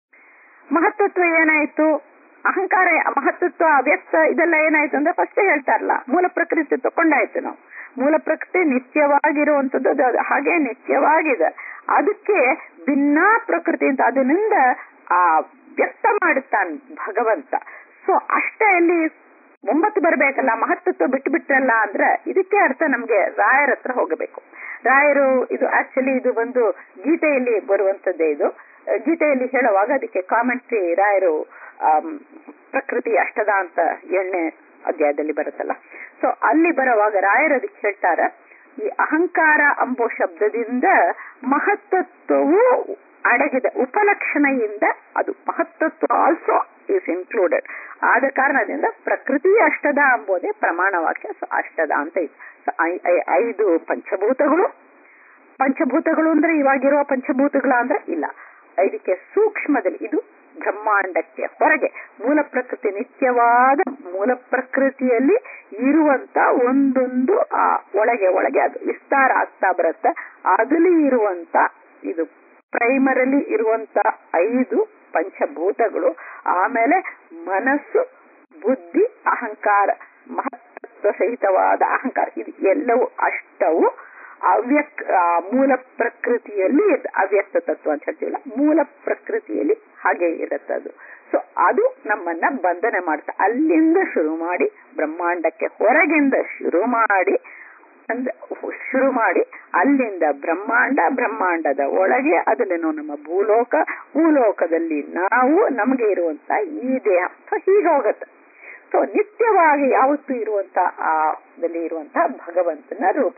ಮಹತ್ತತ್ವ ಏನಾಯ್ತು ಅಹಂಕಾರ ಮಹತ್ತತ್ವ ಅವ್ಯಕ್ತ ಇದೆಲ್ಲ ಏನಾಯ್ತು ಅಂದ್ರೆ ಫಸ್ಟ್ ಹೇಳ್ತಾರಲ್ಲ ಮೂಲ ಪ್ರಕೃತಿ ತಕೊಂಡಾಯ್ತು ನಾವು ಮೂಲ ಪ್ರಕೃತಿ ನಿತ್ಯವಾಗಿರುವಂತದ್ದು ಅದು ಹಾಗೆ ನಿತ್ಯವಾಗಿದೆ ಅದಕ್ಕೆ ಭಿನ್ನ ಪ್ರಕೃತಿ ಅಂತ ಅದರಿಂದ ಆ ವ್ಯಕ್ತ ಮಾಡುತ್ತಾನೆ ಭಗವಂತ ಸೊ ಅಷ್ಟೇ ಅಲ್ಲಿ ಒಂಬತ್ತು ಬರಬೇಕಲ್ಲ ಮಹತ್ತತ್ವ ಬಿಟ್ಟು ಬಿಟ್ರಲ್ಲ ಅಂದ್ರೆ ಇದಕ್ಕೆ ಅರ್ಥ ನಮ್ಗೆ ರಾಯರ ಹತ್ರ ಹೋಗಬೇಕು ರಾಯರು ಇದು ಆಕ್ಚುಲಿ ಇದು ಒಂದು ಗೀತೆಯಲ್ಲಿ ಬರುವಂತದ್ದೇ ಇದು ಗೀತೆಯಲ್ಲಿ ಹೇಳುವಾಗ ಅದಕ್ಕೆ ಕಾಮೆಂಟ್ರಿ ರಾಯರು ಪ್ರಕೃತಿ ಅಷ್ಟದ ಅಂತ ಎಣ್ಣೆ ಅಧ್ಯಾಯದಲ್ಲಿ ಬರುತ್ತಲ್ಲ ಸೊ ಅಲ್ಲಿ ಬರುವಾಗ ರಾಯರು ಅದಕ್ಕೆ ಹೇಳ್ತಾರ ಈ ಅಹಂಕಾರ ಅಂಬೋ ಶಬ್ದದಿಂದ ಮಹತ್ತತ್ವವು ಅಡಗಿದೆ ಉಪಲಕ್ಷಣೆಯಿಂದ ಅದು ಮಹತ್ತತ್ವ ಆಲ್ಸೋ ಇಸ್ ಇನ್ಕ್ಲೂಡೆಡ್ ಆದ ಕಾರಣದಿಂದ ಪ್ರಕೃತಿ ಅಷ್ಟದ ಅಂಬೋದೇ ಪ್ರಮಾಣ ವಾಕ್ಯ ಸೊ ಅಷ್ಟದ ಅಂತ ಇದೆ ಐದು ಪಂಚಭೂತಗಳು ಪಂಚಭೂತಗಳು ಅಂದ್ರೆ ಇವಾಗಿರುವ ಪಂಚಭೂತಗಳ ಅಂದ್ರೆ ಇಲ್ಲ ಇದಕ್ಕೆ ಸೂಕ್ಷ್ಮದಲ್ಲಿ ಇದು ಬ್ರಹ್ಮಾಂಡಕ್ಕೆ ಹೊರಗೆ ಮೂಲ ಪ್ರಕೃತಿ ನಿತ್ಯವಾದ ಮೂಲ ಪ್ರಕೃತಿಯಲ್ಲಿ ಇರುವಂತ ಒಂದೊಂದು ಆ ಒಳಗೆ ಒಳಗೆ ಅದು ವಿಸ್ತಾರ ಆಗ್ತಾ ಬರುತ್ತೆ ಅದಲ್ಲಿ ಇರುವಂತ ಇದು ಪ್ರೈಮರಲಿ ಇರುವಂತ ಐದು ಪಂಚಭೂತಗಳು ಆಮೇಲೆ ಮನಸ್ಸು ಬುದ್ಧಿ ಅಹಂಕಾರ ಮಹತ್ವ ಸಹಿತವಾದ ಅಹಂಕಾರ ಇದು ಎಲ್ಲವೂ ಅಷ್ಟವು ಅವ್ಯಕ್ತ ಮೂಲ ಪ್ರಕೃತಿಯಲ್ಲಿ ಅವ್ಯಕ್ತ ತತ್ವ ಅಂತ ಹೇಳ್ತೀವಲ್ಲ ಮೂಲ ಪ್ರಕೃತಿಯಲ್ಲಿ ಹಾಗೆ ಇರುತ್ತೆ ಅದು ಸೊ ಅದು ನಮ್ಮನ್ನ ಬಂಧನ ಮಾಡ್ತಾ ಅಲ್ಲಿಂದ ಶುರು ಮಾಡಿ ಬ್ರಹ್ಮಾಂಡಕ್ಕೆ ಹೊರಗಿಂದ ಶುರು ಮಾಡಿ ಅಂದ ಶುರು ಮಾಡಿ ಅಲ್ಲಿಂದ ಬ್ರಹ್ಮಾಂಡ ಬ್ರಹ್ಮಾಂಡದ ಒಳಗೆ ಅದಲ್ಲೇನೋ ನಮ್ಮ ಭೂಲೋಕ ಭೂಲೋಕದಲ್ಲಿ ನಾವು ನಮಗೆ ಇರುವಂತ ಈ ದೇಹ ಸೊ ಹೀಗೆ ಹೋಗುತ್ತೆ ಸೊ ನಿತ್ಯವಾಗಿ ಯಾವತ್ತೂ ಇರುವಂತ ಆ ದಲ್ಲಿ ಇರುವಂತಹ ಭಗವಂತನ ರೂಪಗಳು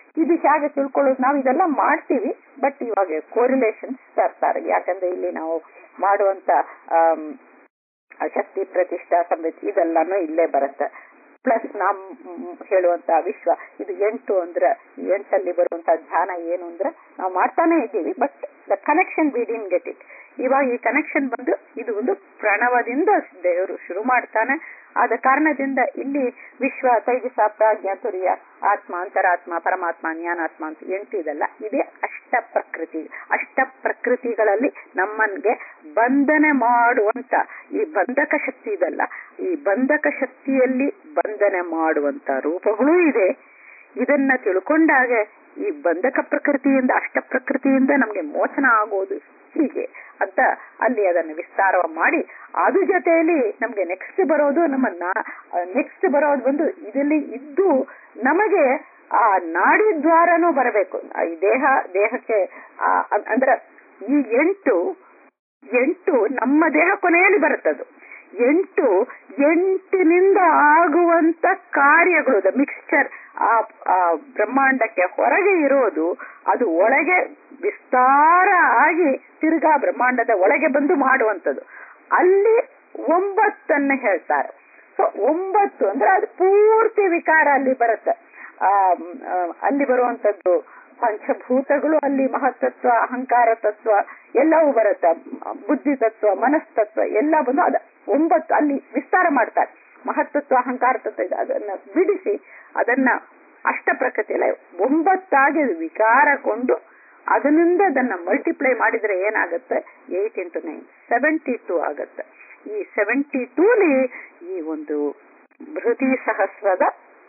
ಇದು ಹೇಗೆ ತಿಳ್ಕೊಳ್ಳೋದು ನಾವು ಇದೆಲ್ಲ ಮಾಡ್ತೀವಿ ಬಟ್ ಇವಾಗ ಕೋರಿಲೇಷನ್ಸ್ ತರ್ತಾರೆ ಯಾಕಂದ್ರೆ ಇಲ್ಲಿ ನಾವು ಮಾಡುವಂತ ಆಮ್, ಶಕ್ತಿ ಪ್ರತಿಷ್ಠಾ ಸಂಬಿತ್ ಇದೆಲ್ಲಾನು ಇಲ್ಲೇ ಬರುತ್ತೆ ಪ್ಲಸ್ ನಮ್ ಹೇಳುವಂತ ವಿಶ್ವ ಇದು ಎಂಟು ಅಂದ್ರೆ ಈ ಎಂಟಲ್ಲಿ ಬರುವಂತ ಧ್ಯಾನ ಏನು ಅಂದ್ರೆ ನಾವು ಮಾಡ್ತಾನೆ ಇದ್ದೀವಿ but the connection we didn't get it ಇವಾಗ ಈ ಕನೆಕ್ಷನ್ ಬಂದು ಇದು ಒಂದು ಪ್ರಣವದಿಂದ ದೇವರು ಶುರು ಮಾಡ್ತಾನೆ ಆದ ಕಾರಣದಿಂದ ಇಲ್ಲಿ ವಿಶ್ವ ತೈಜಸ ಪ್ರಾಜ್ಞ ತುರಿಯ ಆತ್ಮ ಅಂತರಾತ್ಮ ಪರಮಾತ್ಮ ಜ್ಞಾನಾತ್ಮ ಅಂತ ಎಂಟು ಇದೆಲ್ಲ ಇದೇ ಅಷ್ಟ ಪ್ರಕೃತಿ ಅಷ್ಟ ಪ್ರಕೃತಿಗಳಲ್ಲಿ ನಮ್ಮನ್ಗೆ ಬಂಧನೆ ಮಾಡುವಂತ ಈ ಬಂಧಕ ಶಕ್ತಿ ಇದಲ್ಲ ಈ ಬಂಧಕ ಶಕ್ತಿಯಲ್ಲಿ ಬಂಧನೆ ಮಾಡುವಂತ ರೂಪಗಳೂ ಇದೆ ಇದನ್ನ ತಿಳ್ಕೊಂಡಾಗ ಈ ಬಂಧಕ ಪ್ರಕೃತಿಯಿಂದ ಅಷ್ಟ ಪ್ರಕೃತಿಯಿಂದ ನಮ್ಗೆ ಮೋಚನ ಆಗೋದು ಹೀಗೆ ಅಂತ ಅಲ್ಲಿ ಅದನ್ನು ವಿಸ್ತಾರ ಮಾಡಿ ಅದ್ರ ಜೊತೆಯಲ್ಲಿ ನಮ್ಗೆ ನೆಕ್ಸ್ಟ್ ಬರೋದು ನಮ್ಮನ್ನ ನೆಕ್ಸ್ಟ್ ಬರೋದು ಬಂದು ಇದರಲ್ಲಿ ಇದ್ದು ನಮಗೆ ಆ ನಾಡಿ ದ್ವಾರನೂ ಬರಬೇಕು ಆ ಈ ದೇಹ ದೇಹಕ್ಕೆ ಆ, ಅ- ಅಂದ್ರೆ ಈ ಎಂಟು ಎಂಟು ನಮ್ಮ ದೇಹ ಕೊನೆಯಲ್ಲಿ ಬರುತ್ತದು ಎಂಟು ಎಂಟಿನಿಂದ ಆಗುವಂತ ಕಾರ್ಯಗಳು ದ ಮಿಕ್ಸ್ಚರ್ ಆ ಆ ಬ್ರಹ್ಮಾಂಡಕ್ಕೆ ಹೊರಗೆ ಇರೋದು ಅದು ಒಳಗೆ ವಿಸ್ತಾರ ಆಗಿ ತಿರ್ಗಾ ಬ್ರಹ್ಮಾಂಡದ ಒಳಗೆ ಬಂದು ಮಾಡುವಂಥದ್ದು ಅಲ್ಲಿ ಒಂಬತ್ತನ್ನ ಹೇಳ್ತಾರೆ ಸೊ ಒಂಬತ್ತು ಅಂದ್ರೆ ಅದು ಪೂರ್ತಿ ವಿಕಾರ ಅಲ್ಲಿ ಬರುತ್ತೆ ಆ ಮ್, ಆ, ಅಲ್ಲಿ ಬರುವಂತದ್ದು ಪಂಚಭೂತಗಳು ಅಲ್ಲಿ ಮಹತ್ತತ್ವ ಅಹಂಕಾರ ತತ್ವ ಎಲ್ಲವೂ ಬರುತ್ತೆ ಬುದ್ಧಿ ತತ್ವ ಮನಸ್ತತ್ವ ಎಲ್ಲ ಬಂದು ಅದ ಒಂಬತ್ತು ಅಲ್ಲಿ ವಿಸ್ತಾರ ಮಾಡ್ತಾರೆ ಮಹತ್ತತ್ವ ಅಹಂಕಾರ ತತ್ವ ಇದೆ ಅದನ್ನ ಬಿಡಿಸಿ ಅದನ್ನ ಅಷ್ಟ ಪ್ರಕೃತಿಯಲ್ಲ ಒಂಬತ್ತಾಗಿ ವಿಕಾರಗೊಂಡು ಅದರಿಂದ ಅದನ್ನ ಮಲ್ಟಿಪ್ಲೈ ಮಾಡಿದ್ರೆ ಏನಾಗುತ್ತೆ eight into nine seventy two ಆಗುತ್ತೆ ಈ ಸೆವೆಂಟಿ ಟೂಲಿ ಈ ಒಂದು ಬೃಹತಿ ಸಹಸ್ರದ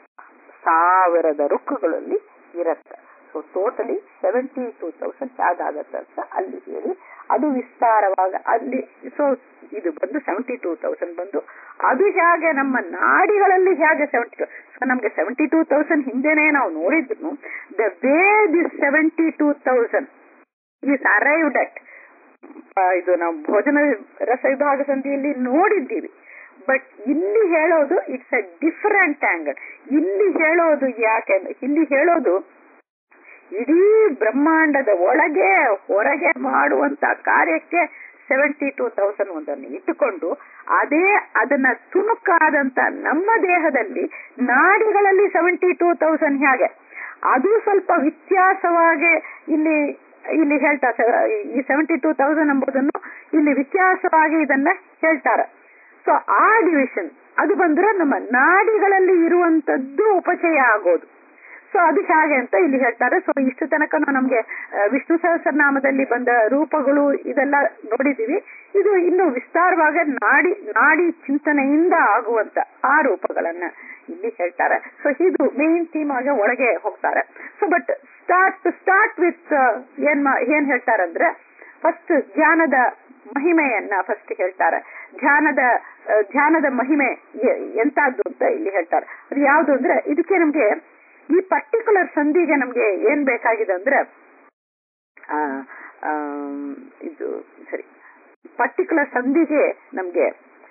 ಸಾವಿರದ ರುಕ್ಕುಗಳಲ್ಲಿ ಇರುತ್ತೆ so totally seventy two thousand ಹೇಗಾಗತ್ತೆ ಅಂತ ಅಲ್ಲಿ ಹೇಳಿ ಅದು ವಿಸ್ತಾರವಾಗ ಅಲ್ಲಿ ಸೊ ಇದು ಬಂದು ಸೆವೆಂಟಿ ಟೂ ತೌಸಂಡ್ ಬಂದು ಅದು ಹೇಗೆ ನಮ್ಮ ನಾಡಿಗಳಲ್ಲಿ ಹೇಗೆ ಸೆವೆಂಟಿ ಟೂ ಸೊ ನಮ್ಗೆ ಸೆವೆಂಟಿ ಟೂ ತೌಸಂಡ್ ಹಿಂದೆನೆ ನಾವು ನೋಡಿದ್ರು the way this seventy two thousand is arrived at ಇದು ನಾವು ಭೋಜನ ರಸ ವಿಭಾಗ ಸಂಧಿಯಲ್ಲಿ ನೋಡಿದ್ದೀವಿ ಬಟ್ ಇಲ್ಲಿ ಹೇಳೋದು ಇಟ್ಸ್ ಅ ಡಿಫರೆಂಟ್ ಆಂಗಲ್ ಇಲ್ಲಿ ಹೇಳೋದು ಯಾಕೆ ಅಂದ್ರೆ ಇಲ್ಲಿ ಹೇಳೋದು ಇಡೀ ಬ್ರಹ್ಮಾಂಡದ ಒಳಗೆ ಹೊರಗೆ ಮಾಡುವಂತ ಕಾರ್ಯಕ್ಕೆ ಸೆವೆಂಟಿ ಟೂ ತೌಸಂಡ್ ಒಂದನ್ನು ಇಟ್ಟುಕೊಂಡು ಅದೇ ಅದನ್ನ ತುಣುಕಾದಂತ ನಮ್ಮ ದೇಹದಲ್ಲಿ ನಾಡಿಗಳಲ್ಲಿ ಸೆವೆಂಟಿ ಟೂ ತೌಸಂಡ್ ಹೇಗೆ ಅದು ಸ್ವಲ್ಪ ವ್ಯತ್ಯಾಸವಾಗಿ ಇಲ್ಲಿ ಇಲ್ಲಿ ಹೇಳ್ತಾ ಈ ಸೆವೆಂಟಿ ಟೂ ತೌಸಂಡ್ ಎಂಬುದನ್ನು ಇಲ್ಲಿ ವ್ಯತ್ಯಾಸವಾಗಿ ಇದನ್ನ ಹೇಳ್ತಾರೆ ಸೊ ಆ ಡಿವಿಷನ್ ಅದು ಬಂದ್ರೆ ನಮ್ಮ ನಾಡಿಗಳಲ್ಲಿ ಇರುವಂತದ್ದು ಉಪಚಯ ಆಗೋದು ಸೊ ಅದು ಹೇಗೆ ಅಂತ ಇಲ್ಲಿ ಹೇಳ್ತಾರೆ ಸೊ ಇಷ್ಟು ತನಕ ನಮ್ಗೆ ಆ, ವಿಷ್ಣು ಸಹಸ್ರನಾಮದಲ್ಲಿ ಬಂದ ರೂಪಗಳು ಇದೆಲ್ಲ ನೋಡಿದೀವಿ ಇದು ಇನ್ನು ವಿಸ್ತಾರವಾಗಿ ನಾಡಿ ನಾಡಿ ಚಿಂತನೆಯಿಂದ ಆಗುವಂತ ಆ ರೂಪಗಳನ್ನ ಇಲ್ಲಿ ಹೇಳ್ತಾರೆ ಸೊ ಇದು ಮೇನ್ ಥೀಮ್ ಆಗಿ ಒಳಗೆ ಹೋಗ್ತಾರೆ so but start to start with ಏನ್ ಮಾ- ಏನ್ ಹೇಳ್ತಾರಂದ್ರೆ ಫಸ್ಟ್ ಧ್ಯಾನದ ಮಹಿಮೆಯನ್ನ ಫಸ್ಟ್ ಹೇಳ್ತಾರೆ ಧ್ಯಾನದ ಆ, ಧ್ಯಾನದ ಮಹಿಮೆ ಎ- ಎಂತದ್ದು ಅಂತ ಇಲ್ಲಿ ಹೇಳ್ತಾರೆ ಅದು ಯಾವುದು ಅಂದ್ರೆ ಇದಕ್ಕೆ ನಮ್ಗೆ ಈ ಪರ್ಟಿಕ್ಯುಲರ್ ಸಂಧಿಗೆ ನಮ್ಗೆ ಏನ್ ಬೇಕಾಗಿದೆ ಅಂದ್ರೆ ಆ, ಆಮ್, ಇದು ಸರಿ ಪರ್ಟಿಕ್ಯುಲರ್ ಸಂಧಿಗೆ ನಮ್ಗೆ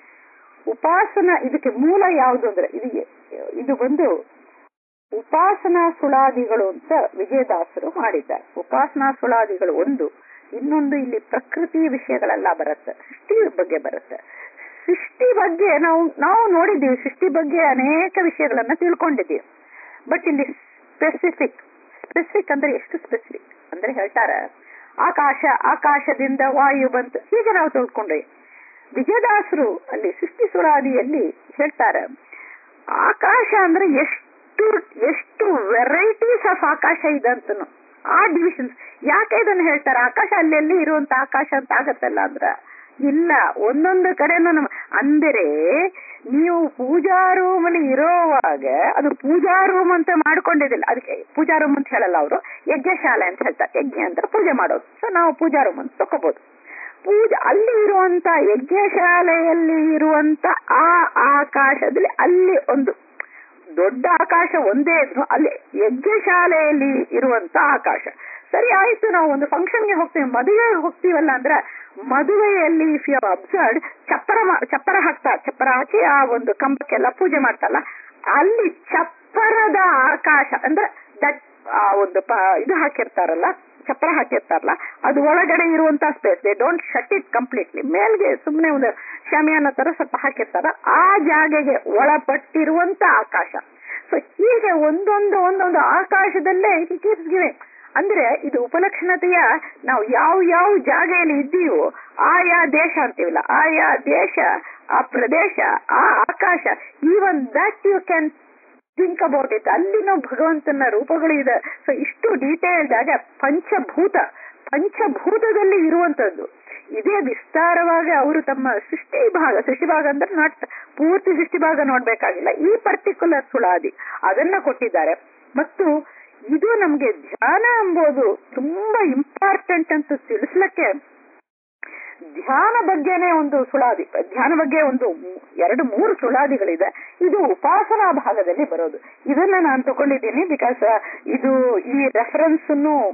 ಉಪಾಸನ ಇದಕ್ಕೆ ಮೂಲ ಯಾವುದು ಅಂದ್ರೆ ಇದು ಇದು ಬಂದು ಉಪಾಸನಾ ಸುಳಾದಿಗಳು ಅಂತ ವಿಜಯದಾಸರು ಮಾಡಿದ್ದಾರೆ ಉಪಾಸನಾ ಸುಳಾದಿಗಳು ಒಂದು ಇನ್ನೊಂದು ಇಲ್ಲಿ ಪ್ರಕೃತಿ ವಿಷಯಗಳೆಲ್ಲ ಬರುತ್ತೆ ಸೃಷ್ಟಿ ಬಗ್ಗೆ ಬರುತ್ತೆ ಸೃಷ್ಟಿ ಬಗ್ಗೆ ನಾವು ನಾವು ನೋಡಿದ್ದೀವಿ ಸೃಷ್ಟಿ ಬಗ್ಗೆ ಅನೇಕ ವಿಷಯಗಳನ್ನ ತಿಳ್ಕೊಂಡಿದ್ದೀವಿ ಬಟ್ ಇಲ್ಲಿ ಸ್ಪೆಸಿಫಿಕ್ ಸ್ಪೆಸಿಫಿಕ್ ಅಂದ್ರೆ ಎಷ್ಟು ಸ್ಪೆಸಿಫಿಕ್ ಅಂದ್ರೆ ಹೇಳ್ತಾರೆ ಆಕಾಶ ಆಕಾಶದಿಂದ ವಾಯು ಬಂತು ಹೀಗೆ ನಾವು ತಿಳ್ಕೊಂಡ್ವಿ ವಿಜಯದಾಸರು ಅಲ್ಲಿ ಸೃಷ್ಟಿ ಸುಳಾದಿಯಲ್ಲಿ ಹೇಳ್ತಾರೆ ಆಕಾಶ ಅಂದ್ರೆ ಎಷ್ಟು ಎಷ್ಟು ವೆರೈಟೀಸ್ ಆಫ್ ಆಕಾಶ ಇದೆ ಅಂತನು ಆ ಡಿವಿಷನ್ಸ್ ಯಾಕೆ ಇದನ್ನ ಹೇಳ್ತಾರೆ ಆಕಾಶ ಅಲ್ಲೆಲ್ಲಿ ಇರುವಂತ ಆಕಾಶ ಅಂತ ಆಗತ್ತಲ್ಲ ಅಂದ್ರ ಇಲ್ಲ ಒಂದೊಂದು ಕಡೆನೂ ನಮ್ಮ ಅಂದರೆ ನೀವು ಪೂಜಾ ರೂಮ್ ಅಲ್ಲಿ ಇರೋವಾಗ ಅದು ಪೂಜಾ ರೂಮ್ ಅಂತ ಮಾಡ್ಕೊಂಡಿದ್ದಿಲ್ಲ ಅದಕ್ಕೆ ಪೂಜಾ ರೂಮ್ ಅಂತ ಹೇಳಲ್ಲ ಅವರು ಯಜ್ಞಶಾಲೆ ಅಂತ ಹೇಳ್ತಾರೆ ಯಜ್ಞ ಅಂತ ಪೂಜೆ ಮಾಡೋದು ಸೊ ನಾವು ಪೂಜಾ ರೂಮ್ ಅಂತ ತಕೋಬಹುದು ಪೂಜೆ ಅಲ್ಲಿ ಇರುವಂತ ಯಜ್ಞಶಾಲೆಯಲ್ಲಿ ಇರುವಂತ ಆ ಆಕಾಶದಲ್ಲಿ ಅಲ್ಲಿ ಒಂದು ದೊಡ್ಡ ಆಕಾಶ ಒಂದೇ ಇದ್ರು ಅಲ್ಲಿ ಯಜ್ಞಶಾಲೆಯಲ್ಲಿ ಇರುವಂತ ಆಕಾಶ ಸರಿ ಆಯ್ತು ನಾವು ಒಂದು ಫಂಕ್ಷನ್ಗೆ ಹೋಗ್ತೀವಿ ಮದುವೆಗೆ ಹೋಗ್ತೀವಲ್ಲ ಅಂದ್ರೆ ಮದುವೆಯಲ್ಲಿ ಇಫ್ ಯು ಅಬ್ಸರ್ಡ್ ಚಪ್ಪರ ಮಾ- ಚಪ್ಪರ ಹಾಕ್ತಾರೆ ಚಪ್ಪರ ಹಾಕಿ ಆ ಒಂದು ಕಂಬಕ್ಕೆಲ್ಲ ಪೂಜೆ ಮಾಡ್ತಾರಲ್ಲ ಅಲ್ಲಿ ಚಪ್ಪರದ ಆಕಾಶ ಅಂದ್ರೆ ದಟ್ ಆ ಒಂದು ಪ ಇದು ಹಾಕಿರ್ತಾರಲ್ಲ ಚಪ್ಪರ ಹಾಕಿರ್ತಾರಲ್ಲ ಅದು ಒಳಗಡೆ ಇರುವಂತ space they don't shut it completely ಮೇಲ್ಗೆ ಸುಮ್ಮನೆ ಒಂದು ಶಮಿಯಾನ ತರ ಸ್ವಲ್ಪ ಹಾಕಿರ್ತಾರ ಆ ಜಾಗೆಗೆ ಒಳಪಟ್ಟಿರುವಂತ ಆಕಾಶ ಸೊ ಹೀಗೆ ಒಂದೊಂದು ಒಂದೊಂದು ಆಕಾಶದಲ್ಲೇ ಕೀಪ್ಸ್ ಗಿವಿಂಗ್ ಅಂದ್ರೆ ಇದು ಉಪಲಕ್ಷಣತೆಯ ನಾವು ಯಾವ ಯಾವ ಜಾಗೆಯಲ್ಲಿ ಇದ್ದೀವೋ ಆಯಾ ದೇಶ ಅಂತೀವಲ್ಲ ಆಯಾ ದೇಶ ಆ ಪ್ರದೇಶ ಆ ಆಕಾಶ even that you can think about it ಅಲ್ಲಿನೂ ಭಗವಂತನ ರೂಪಗಳು ಇದೆ ಸೊ ಇಷ್ಟು ಡೀಟೇಲ್ಡ್ ಆಗ ಪಂಚಭೂತ ಪಂಚಭೂತದಲ್ಲಿ ಇರುವಂತದ್ದು ಇದೇ ವಿಸ್ತಾರವಾಗಿ ಅವರು ತಮ್ಮ ಸೃಷ್ಟಿ ಭಾಗ ಸೃಷ್ಟಿ ಭಾಗ ಅಂದ್ರೆ ನಾಟ್ ಪೂರ್ತಿ ಸೃಷ್ಟಿ ಭಾಗ ನೋಡ್ಬೇಕಾಗಿಲ್ಲ ಈ ಪರ್ಟಿಕ್ಯುಲರ್ ಸುಳಾದಿ ಅದನ್ನ ಕೊಟ್ಟಿದ್ದಾರೆ ಮತ್ತು ಇದು ನಮ್ಗೆ ಧ್ಯಾನ ಎಂಬುದು ತುಂಬಾ ಇಂಪಾರ್ಟೆಂಟ್ ಅಂತ ತಿಳಿಸ್ಲಿಕ್ಕೆ ಧ್ಯಾನ ಬಗ್ಗೆನೇ ಒಂದು ಸುಳಾದಿ ಧ್ಯಾನ ಬಗ್ಗೆ ಒಂದು ಎರಡು ಮೂರು ಸುಳಾದಿಗಳಿದೆ ಇದು ಉಪಾಸನಾ ಭಾಗದಲ್ಲಿ ಬರೋದು ಇದನ್ನ ನಾನು ತಗೊಂಡಿದ್ದೀನಿ ಬಿಕಾಸ್ ಇದು ಈ ರೆಫರೆನ್ಸ್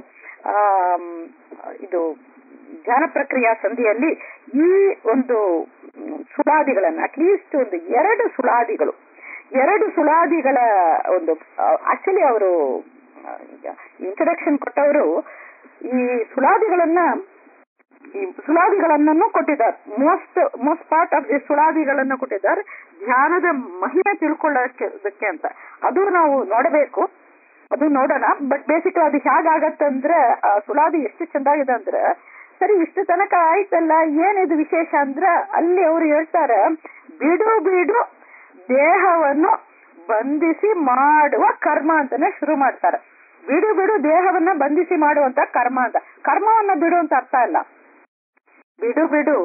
ಇದು ಧ್ಯಾನ ಪ್ರಕ್ರಿಯಾ ಸಂಧಿಯಲ್ಲಿ ಈ ಒಂದು ಸುಳಾದಿಗಳನ್ನ ಅಟ್ಲೀಸ್ಟ್ ಒಂದು ಎರಡು ಸುಳಾದಿಗಳು ಎರಡು ಸುಳಾದಿಗಳ ಒಂದು ಆಕ್ಚುಲಿ ಅವರು ಇಂಟ್ರಡಕ್ಷನ್ ಕೊಟ್ಟವರು ಈ ಸುಳಾದಿಗಳನ್ನ ಈ ಸುಳಾದಿಗಳನ್ನೂ ಕೊಟ್ಟಿದ್ದಾರೆ most most part of the ಸುಳಾದಿಗಳನ್ನ ಕೊಟ್ಟಿದ್ದಾರೆ ಧ್ಯಾನದ ಮಹಿಮೆ ತಿಳ್ಕೊಳ್ಳೋದಕ್ಕೆ ಅಂತ ಅದು ನಾವು ನೋಡಬೇಕು ಅದು ನೋಡೋಣ ಬಟ್ ಬೇಸಿಕ್ ಅದು ಹೇಗಾಗತ್ತಂದ್ರೆ ಆ ಸುಳಾದಿ ಎಷ್ಟು ಚೆಂದಾಗಿದೆ ಅಂದ್ರೆ ಸರಿ ಇಷ್ಟು ತನಕ ಆಯ್ತಲ್ಲ ಏನಿದು ವಿಶೇಷ ಅಂದ್ರೆ ಅಲ್ಲಿ ಅವ್ರು ಹೇಳ್ತಾರೆ ಬಿಡು ಬಿಡು ದೇಹವನ್ನು ಬಂಧಿಸಿ ಮಾಡುವ ಕರ್ಮ ಅಂತಾನೆ ಶುರು ಮಾಡ್ತಾರೆ ಬಿಡು ಬಿಡು ದೇಹವನ್ನ ಬಂಧಿಸಿ ಮಾಡುವಂತ ಕರ್ಮ ಅಂತ ಕರ್ಮವನ್ನ ಬಿಡು ಅಂತ ಅರ್ಥ ಇಲ್ಲ ಬಿಡು ಬಿಡು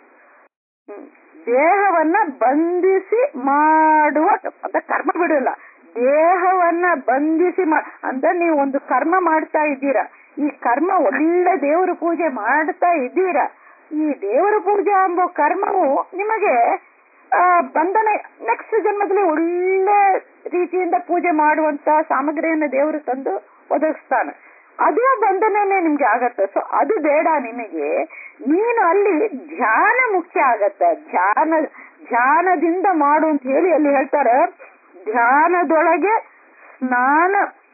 ದೇಹವನ್ನ ಬಂಧಿಸಿ ಮಾಡುವ ಅಂತ ಕರ್ಮ ಬಿಡಲ್ಲ ದೇಹವನ್ನ ಬಂಧಿಸಿ ಮಾ ಅಂದ್ರೆ ನೀವು ಒಂದು ಕರ್ಮ ಮಾಡ್ತಾ ಇದ್ದೀರಾ ಈ ಕರ್ಮ ಒಳ್ಳೆ ದೇವರ ಪೂಜೆ ಮಾಡ್ತಾ ಇದ್ದೀರಾ ಈ ದೇವರ ಪೂಜೆ ಎಂಬ ಕರ್ಮವು ನಿಮಗೆ ಬಂಧನ ನೆಕ್ಸ್ಟ್ ಜನ್ಮದಲ್ಲಿ ಒಳ್ಳೆ ರೀತಿಯಿಂದ ಪೂಜೆ ಮಾಡುವಂತ ಸಾಮಗ್ರಿಯನ್ನು ದೇವರು ತಂದು ಒದಗಿಸ್ತಾನೆ ಅದೇ ಬಂಧನನೇ ನಿಮ್ಗೆ ಆಗತ್ತೆ ಸೊ ಅದು ಬೇಡ ನಿನಗೆ ನೀನು ಅಲ್ಲಿ ಧ್ಯಾನ ಮುಖ್ಯ ಆಗತ್ತೆ ಧ್ಯಾನ ಧ್ಯಾನದಿಂದ ಮಾಡು ಅಂತ ಹೇಳಿ ಅಲ್ಲಿ ಹೇಳ್ತಾರೆ ಧ್ಯಾನದೊಳಗೆ ಸ್ನಾನ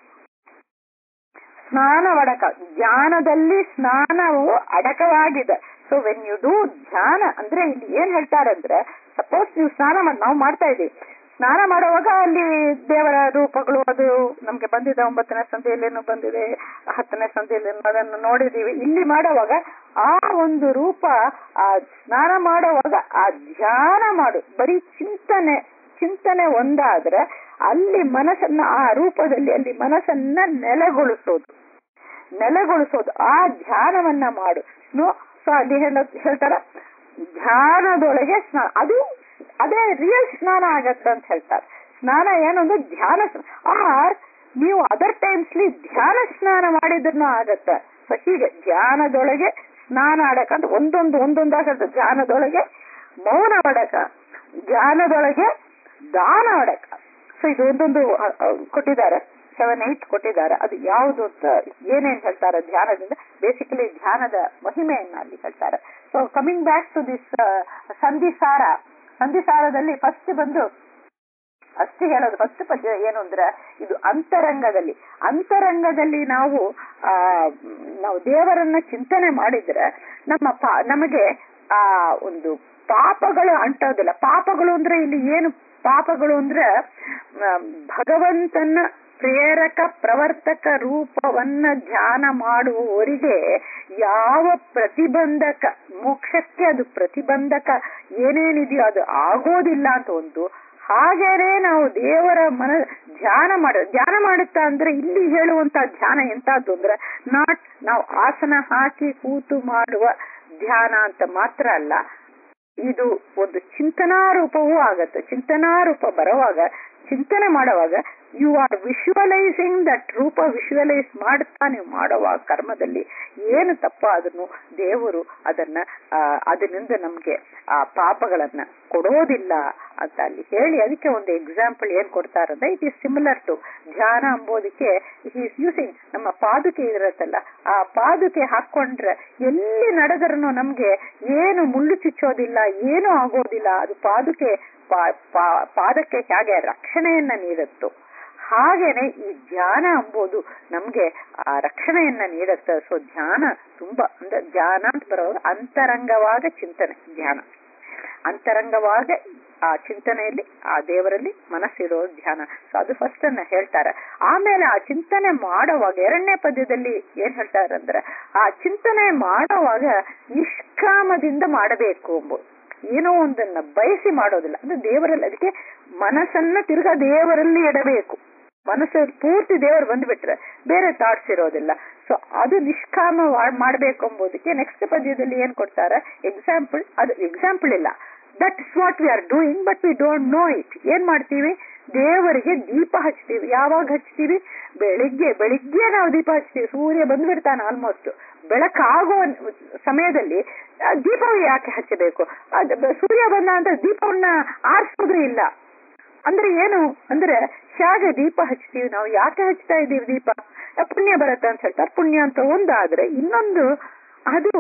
ಸ್ನಾನ ಅಡಕ ಧ್ಯಾನದಲ್ಲಿ ಸ್ನಾನವು ಅಡಕವಾಗಿದೆ ಸೊ ವೆನ್ ಯು ಡೂ ಧ್ಯಾನ ಅಂದ್ರೆ ಇಲ್ಲಿ ಏನ್ ಹೇಳ್ತಾರೆ ಅಂದ್ರೆ ಸಪೋಸ್ ನೀವು ಸ್ನಾನ ಮಾಡಿ ನಾವು ಮಾಡ್ತಾ ಇದೀವಿ ಸ್ನಾನ ಮಾಡುವಾಗ ಅಲ್ಲಿ ದೇವರ ರೂಪಗಳು ಅದು ನಮ್ಗೆ ಬಂದಿದೆ ಒಂಬತ್ತನೇ ಸಂಧಿಯಲ್ಲೇನು ಬಂದಿದೆ ಹತ್ತನೇ ಸಂಧಿಯಲ್ಲಿ ಅದನ್ನು ನೋಡಿದೀವಿ ಇಲ್ಲಿ ಮಾಡುವಾಗ ಆ ಒಂದು ರೂಪ ಆ ಸ್ನಾನ ಮಾಡುವಾಗ ಆ ಧ್ಯಾನ ಮಾಡು ಬರೀ ಚಿಂತನೆ ಚಿಂತನೆ ಒಂದಾದ್ರೆ ಅಲ್ಲಿ ಮನಸ್ಸನ್ನ ಆ ರೂಪದಲ್ಲಿ ಅಲ್ಲಿ ಮನಸ್ಸನ್ನ ನೆಲೆಗೊಳಿಸೋದು ನೆಲೆಗೊಳಿಸೋದು ಆ ಧ್ಯಾನವನ್ನ ಮಾಡು ಸೊ ಅಲ್ಲಿ ಹೇಳ್ತಾರ ಧ್ಯಾನದೊಳಗೆ ಸ್ನಾನ ಅದು ಅದೇ ರಿಯಲ್ ಸ್ನಾನ ಆಗತ್ತೆ ಅಂತ ಹೇಳ್ತಾರೆ ಸ್ನಾನ ಏನೊಂದು ಧ್ಯಾನ ಆರ್ ನೀವು ಅದರ್ ಟೈಮ್ಸ್ಲಿ ಧ್ಯಾನ ಸ್ನಾನ ಮಾಡಿದ್ರೂ ಆಗತ್ತೆ ಸೊ ಹೀಗೆ ಧ್ಯಾನದೊಳಗೆ ಸ್ನಾನ ಆಡಕ ಅಂತ ಒಂದೊಂದು ಒಂದೊಂದಾಗತ್ತೆ ಧ್ಯಾನದೊಳಗೆ ಮೌನ ಅಡಕ ಧ್ಯಾನದೊಳಗೆ ದಾನ ಅಡಕ ಸೊ ಇದು ಒಂದೊಂದು ಕೊಟ್ಟಿದ್ದಾರೆ ಸೆವೆನ್ ಏಟ್ ಕೊಟ್ಟಿದ್ದಾರೆ ಅದು ಯಾವುದು ಅಂತ ಏನೇನ್ ಹೇಳ್ತಾರೆ ಧ್ಯಾನದಿಂದ ಬೇಸಿಕಲಿ ಧ್ಯಾನದ ಮಹಿಮೆಯನ್ನ ಅಲ್ಲಿ ಹೇಳ್ತಾರೆ so coming back to this ಸಂಧಿಸಾರ ಸಂಧಿಸಾರದಲ್ಲಿ ಫಸ್ಟ್ ಬಂದು ಅಷ್ಟು ಹೇಳೋದು ಫಸ್ಟ್ ಪದ್ಯ ಏನು ಅಂದ್ರೆ ಇದು ಅಂತರಂಗದಲ್ಲಿ ಅಂತರಂಗದಲ್ಲಿ ನಾವು ಆ ನಾವು ದೇವರನ್ನ ಚಿಂತನೆ ಮಾಡಿದ್ರೆ ನಮ್ಮ ಪಾ ನಮಗೆ ಆ ಒಂದು ಪಾಪಗಳು ಅಂಟೋದಿಲ್ಲ ಪಾಪಗಳು ಅಂದ್ರೆ ಇಲ್ಲಿ ಏನು ಪಾಪಗಳು ಅಂದ್ರೆ ಭಗವಂತನ ಪ್ರೇರಕ ಪ್ರವರ್ತಕ ರೂಪವನ್ನ ಧ್ಯಾನ ಮಾಡುವವರಿಗೆ ಯಾವ ಪ್ರತಿಬಂಧಕ ಮೋಕ್ಷಕ್ಕೆ ಅದು ಪ್ರತಿಬಂಧಕ ಏನೇನಿದೆಯೋ ಅದು ಆಗೋದಿಲ್ಲ ಅಂತ ಒಂದು ಹಾಗೇನೆ ನಾವು ದೇವರ ಮನ ಧ್ಯಾನ ಮಾಡ ಧ್ಯಾನ ಮಾಡುತ್ತಾ ಅಂದ್ರೆ ಇಲ್ಲಿ ಹೇಳುವಂತ ಧ್ಯಾನ ಎಂತದ್ದು ಅಂದ್ರೆ ನಾಟ್ ನಾವು ಆಸನ ಹಾಕಿ ಕೂತು ಮಾಡುವ ಧ್ಯಾನ ಅಂತ ಮಾತ್ರ ಅಲ್ಲ ಇದು ಒಂದು ಚಿಂತನಾ ರೂಪವೂ ಆಗತ್ತೆ ಚಿಂತನಾ ರೂಪ ಬರುವಾಗ ಚಿಂತನೆ ಮಾಡುವಾಗ ಯು ಆರ್ ವಿಶ್ವಲೈಸಿಂಗ್ ದಟ್ ರೂಪ ವಿಶ್ವಲೈಸ್ ಮಾಡ್ತಾ ನೀವು ಮಾಡುವ ಕರ್ಮದಲ್ಲಿ ಏನು ತಪ್ಪ ಅದನ್ನು ದೇವರು ಅದನ್ನ ಅದರಿಂದ ನಮ್ಗೆ ಆ ಪಾಪಗಳನ್ನ ಕೊಡೋದಿಲ್ಲ ಅಂತ ಅಲ್ಲಿ ಹೇಳಿ ಅದಕ್ಕೆ ಒಂದು ಎಕ್ಸಾಂಪಲ್ ಏನ್ ಕೊಡ್ತಾರಂದ್ರೆ ಇಟ್ ಈಸ್ ಸಿಮಿಲರ್ ಟು ಧ್ಯಾನ ಅಂಬೋದಕ್ಕೆ ಈಸ್ ಯೂಸಿಂಗ್ ನಮ್ಮ ಪಾದುಕೆ ಇರತ್ತಲ್ಲ ಆ ಪಾದುಕೆ ಹಾಕೊಂಡ್ರೆ ಎಲ್ಲಿ ನಡೆದ್ರೂ ನಮ್ಗೆ ಏನು ಮುಳ್ಳು ಚುಚ್ಚೋದಿಲ್ಲ ಏನು ಆಗೋದಿಲ್ಲ ಅದು ಪಾದುಕೆ ಪಾದಕ್ಕೆ ಹೇಗೆ ರಕ್ಷಣೆಯನ್ನ ನೀಡುತ್ತೋ ಹಾಗೇನೆ ಈ ಧ್ಯಾನ ಎಂಬುದು ನಮ್ಗೆ ಆ ರಕ್ಷಣೆಯನ್ನ ನೀಡುತ್ತೆ ಸೊ ಧ್ಯಾನ ತುಂಬಾ ಅಂದ್ರೆ ಧ್ಯಾನ ಅಂತ ಬರೋದು ಅಂತರಂಗವಾದ ಚಿಂತನೆ ಧ್ಯಾನ ಅಂತರಂಗವಾದ ಆ ಚಿಂತನೆಯಲ್ಲಿ ಆ ದೇವರಲ್ಲಿ ಮನಸ್ಸಿಡೋ ಧ್ಯಾನ ಸೊ ಅದು ಫಸ್ಟ್ ಅನ್ನ ಹೇಳ್ತಾರೆ ಆಮೇಲೆ ಆ ಚಿಂತನೆ ಮಾಡುವಾಗ ಎರಡನೇ ಪದ್ಯದಲ್ಲಿ ಏನ್ ಹೇಳ್ತಾರೆ ಅಂದ್ರೆ ಆ ಚಿಂತನೆ ಮಾಡುವಾಗ ನಿಷ್ಕಾಮದಿಂದ ಮಾಡಬೇಕು ಎಂಬುದು ಏನೋ ಒಂದನ್ನ ಬಯಸಿ ಮಾಡೋದಿಲ್ಲ ಅಂದ್ರೆ ದೇವರಲ್ಲಿ ಅದಕ್ಕೆ ಮನಸ್ಸನ್ನ ತಿರ್ಗಾ ದೇವರಲ್ಲಿ ಇಡಬೇಕು ಮನಸ್ಸು ಪೂರ್ತಿ ದೇವರು ಬಂದ್ಬಿಟ್ರೆ ಬೇರೆ ಥಾಟ್ಸ್ ಇರೋದಿಲ್ಲ ಸೊ ಅದು ನಿಷ್ಕಾಮ ಮಾಡ್ಬೇಕು ಎಂಬುದಕ್ಕೆ ನೆಕ್ಸ್ಟ್ ಪದ್ಯದಲ್ಲಿ ಏನ್ ಕೊಡ್ತಾರೆ ಎಕ್ಸಾಂಪಲ್ ಅದು ಎಕ್ಸಾಂಪಲ್ ಇಲ್ಲ that is what we are doing but we don't know it ಏನ್ ಮಾಡ್ತೀವಿ ದೇವರಿಗೆ ದೀಪ ಹಚ್ತೀವಿ ಯಾವಾಗ ಹಚ್ತೀವಿ ಬೆಳಿಗ್ಗೆ ಬೆಳಿಗ್ಗೆ ನಾವು ದೀಪ ಹಚ್ತೀವಿ ಸೂರ್ಯ ಬಂದ್ಬಿಡ್ತಾನೆ ಆಲ್ಮೋಸ್ಟ್ ಬೆಳಕಾಗುವ ಸಮಯದಲ್ಲಿ ದೀಪವು ಯಾಕೆ ಹಚ್ಚಬೇಕು ಸೂರ್ಯ ಬಂದ ಅಂತ ದೀಪವನ್ನ ಆರಿಸೋದು ಇಲ್ಲ ಅಂದ್ರೆ ಏನು ಅಂದ್ರೆ ಹೇಗೆ ದೀಪ ಹಚ್ತೀವಿ ನಾವು ಯಾಕೆ ಹಚ್ತಾ ಇದ್ದೀವಿ ದೀಪ ಪುಣ್ಯ ಬರುತ್ತೆ ಅಂತ ಹೇಳ್ತಾರೆ ಪುಣ್ಯ ಅಂತ ಒಂದಾದ್ರೆ ಇನ್ನೊಂದು ಅದು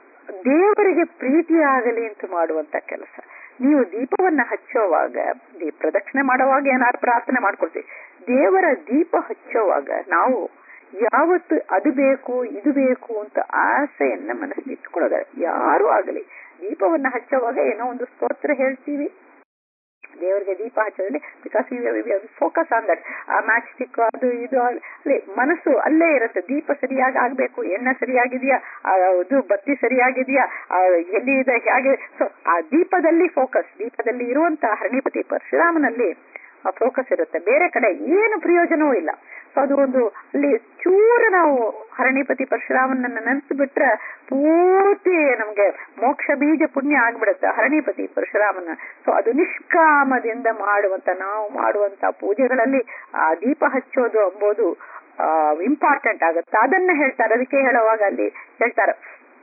ದೇವರಿಗೆ ಪ್ರೀತಿಯಾಗಲಿ ಅಂತ ಮಾಡುವಂತ ಕೆಲಸ ನೀವು ದೀಪವನ್ನ ಹಚ್ಚೋವಾಗ ದೀಪ ಪ್ರದಕ್ಷಿಣೆ ಮಾಡುವಾಗ ಏನಾದ್ರು ಪ್ರಾರ್ಥನೆ ಮಾಡ್ಕೊಳ್ತೀವಿ ದೇವರ ದೀಪ ಹಚ್ಚೋವಾಗ ನಾವು ಯಾವತ್ತು ಅದು ಬೇಕು ಇದು ಬೇಕು ಅಂತ ಆಸೆಯನ್ನ ಮನಸ್ಸಿಗೆ ಇಟ್ಕೊಳ್ಳೋದ ಯಾರು ಆಗಲಿ ದೀಪವನ್ನ ಹಚ್ಚೋವಾಗ ಏನೋ ಒಂದು ಸ್ತೋತ್ರ ಹೇಳ್ತೀವಿ ದೇವರಿಗೆ ದೀಪ ಹಚ್ಚೋದ್ರಲ್ಲಿ ಬಿಕಾಸ್ ಫೋಕಸ್ ಆನ್ ದಟ್ ಆ ಮ್ಯಾಚ್ ಸ್ಟಿಕ್ ಅದು ಇದು ಅಲ್ಲಿ ಮನಸ್ಸು ಅಲ್ಲೇ ಇರುತ್ತೆ ದೀಪ ಸರಿಯಾಗಿ ಆಗ್ಬೇಕು ಎಣ್ಣೆ ಸರಿಯಾಗಿದೆಯಾ ಇದು ಬತ್ತಿ ಸರಿಯಾಗಿದೆಯಾ ಎಲ್ಲಿ ಇದೆ ಹೇಗೆ ಸೊ ಆ ದೀಪದಲ್ಲಿ ಫೋಕಸ್ ದೀಪದಲ್ಲಿ ಇರುವಂತಹ ಹರಣಿಪತಿ ಪರಶುರಾಮನಲ್ಲಿ ಫೋಕಸ್ ಇರುತ್ತೆ ಬೇರೆ ಕಡೆ ಏನು ಪ್ರಯೋಜನವೂ ಇಲ್ಲ ಸೊ ಅದು ಒಂದು ಅಲ್ಲಿ ಚೂರು ನಾವು ಹರಣಿಪತಿ ಪರಶುರಾಮನನ್ನ ನೆನೆಸು ಬಿಟ್ರೆ ಪೂರ್ತಿ ನಮ್ಗೆ ಮೋಕ್ಷ ಬೀಜ ಪುಣ್ಯ ಆಗ್ಬಿಡುತ್ತೆ ಹರಣಿಪತಿ ಪರಶುರಾಮನ ಸೊ ಅದು ನಿಷ್ಕಾಮದಿಂದ ಮಾಡುವಂತ ನಾವು ಮಾಡುವಂತ ಪೂಜೆಗಳಲ್ಲಿ ಆ ದೀಪ ಹಚ್ಚೋದು ಎಂಬುದು ಇಂಪಾರ್ಟೆಂಟ್ ಆಗುತ್ತೆ ಅದನ್ನ ಹೇಳ್ತಾರೆ ಅದಕ್ಕೆ ಹೇಳುವಾಗ ಅಲ್ಲಿ ಹೇಳ್ತಾರೆ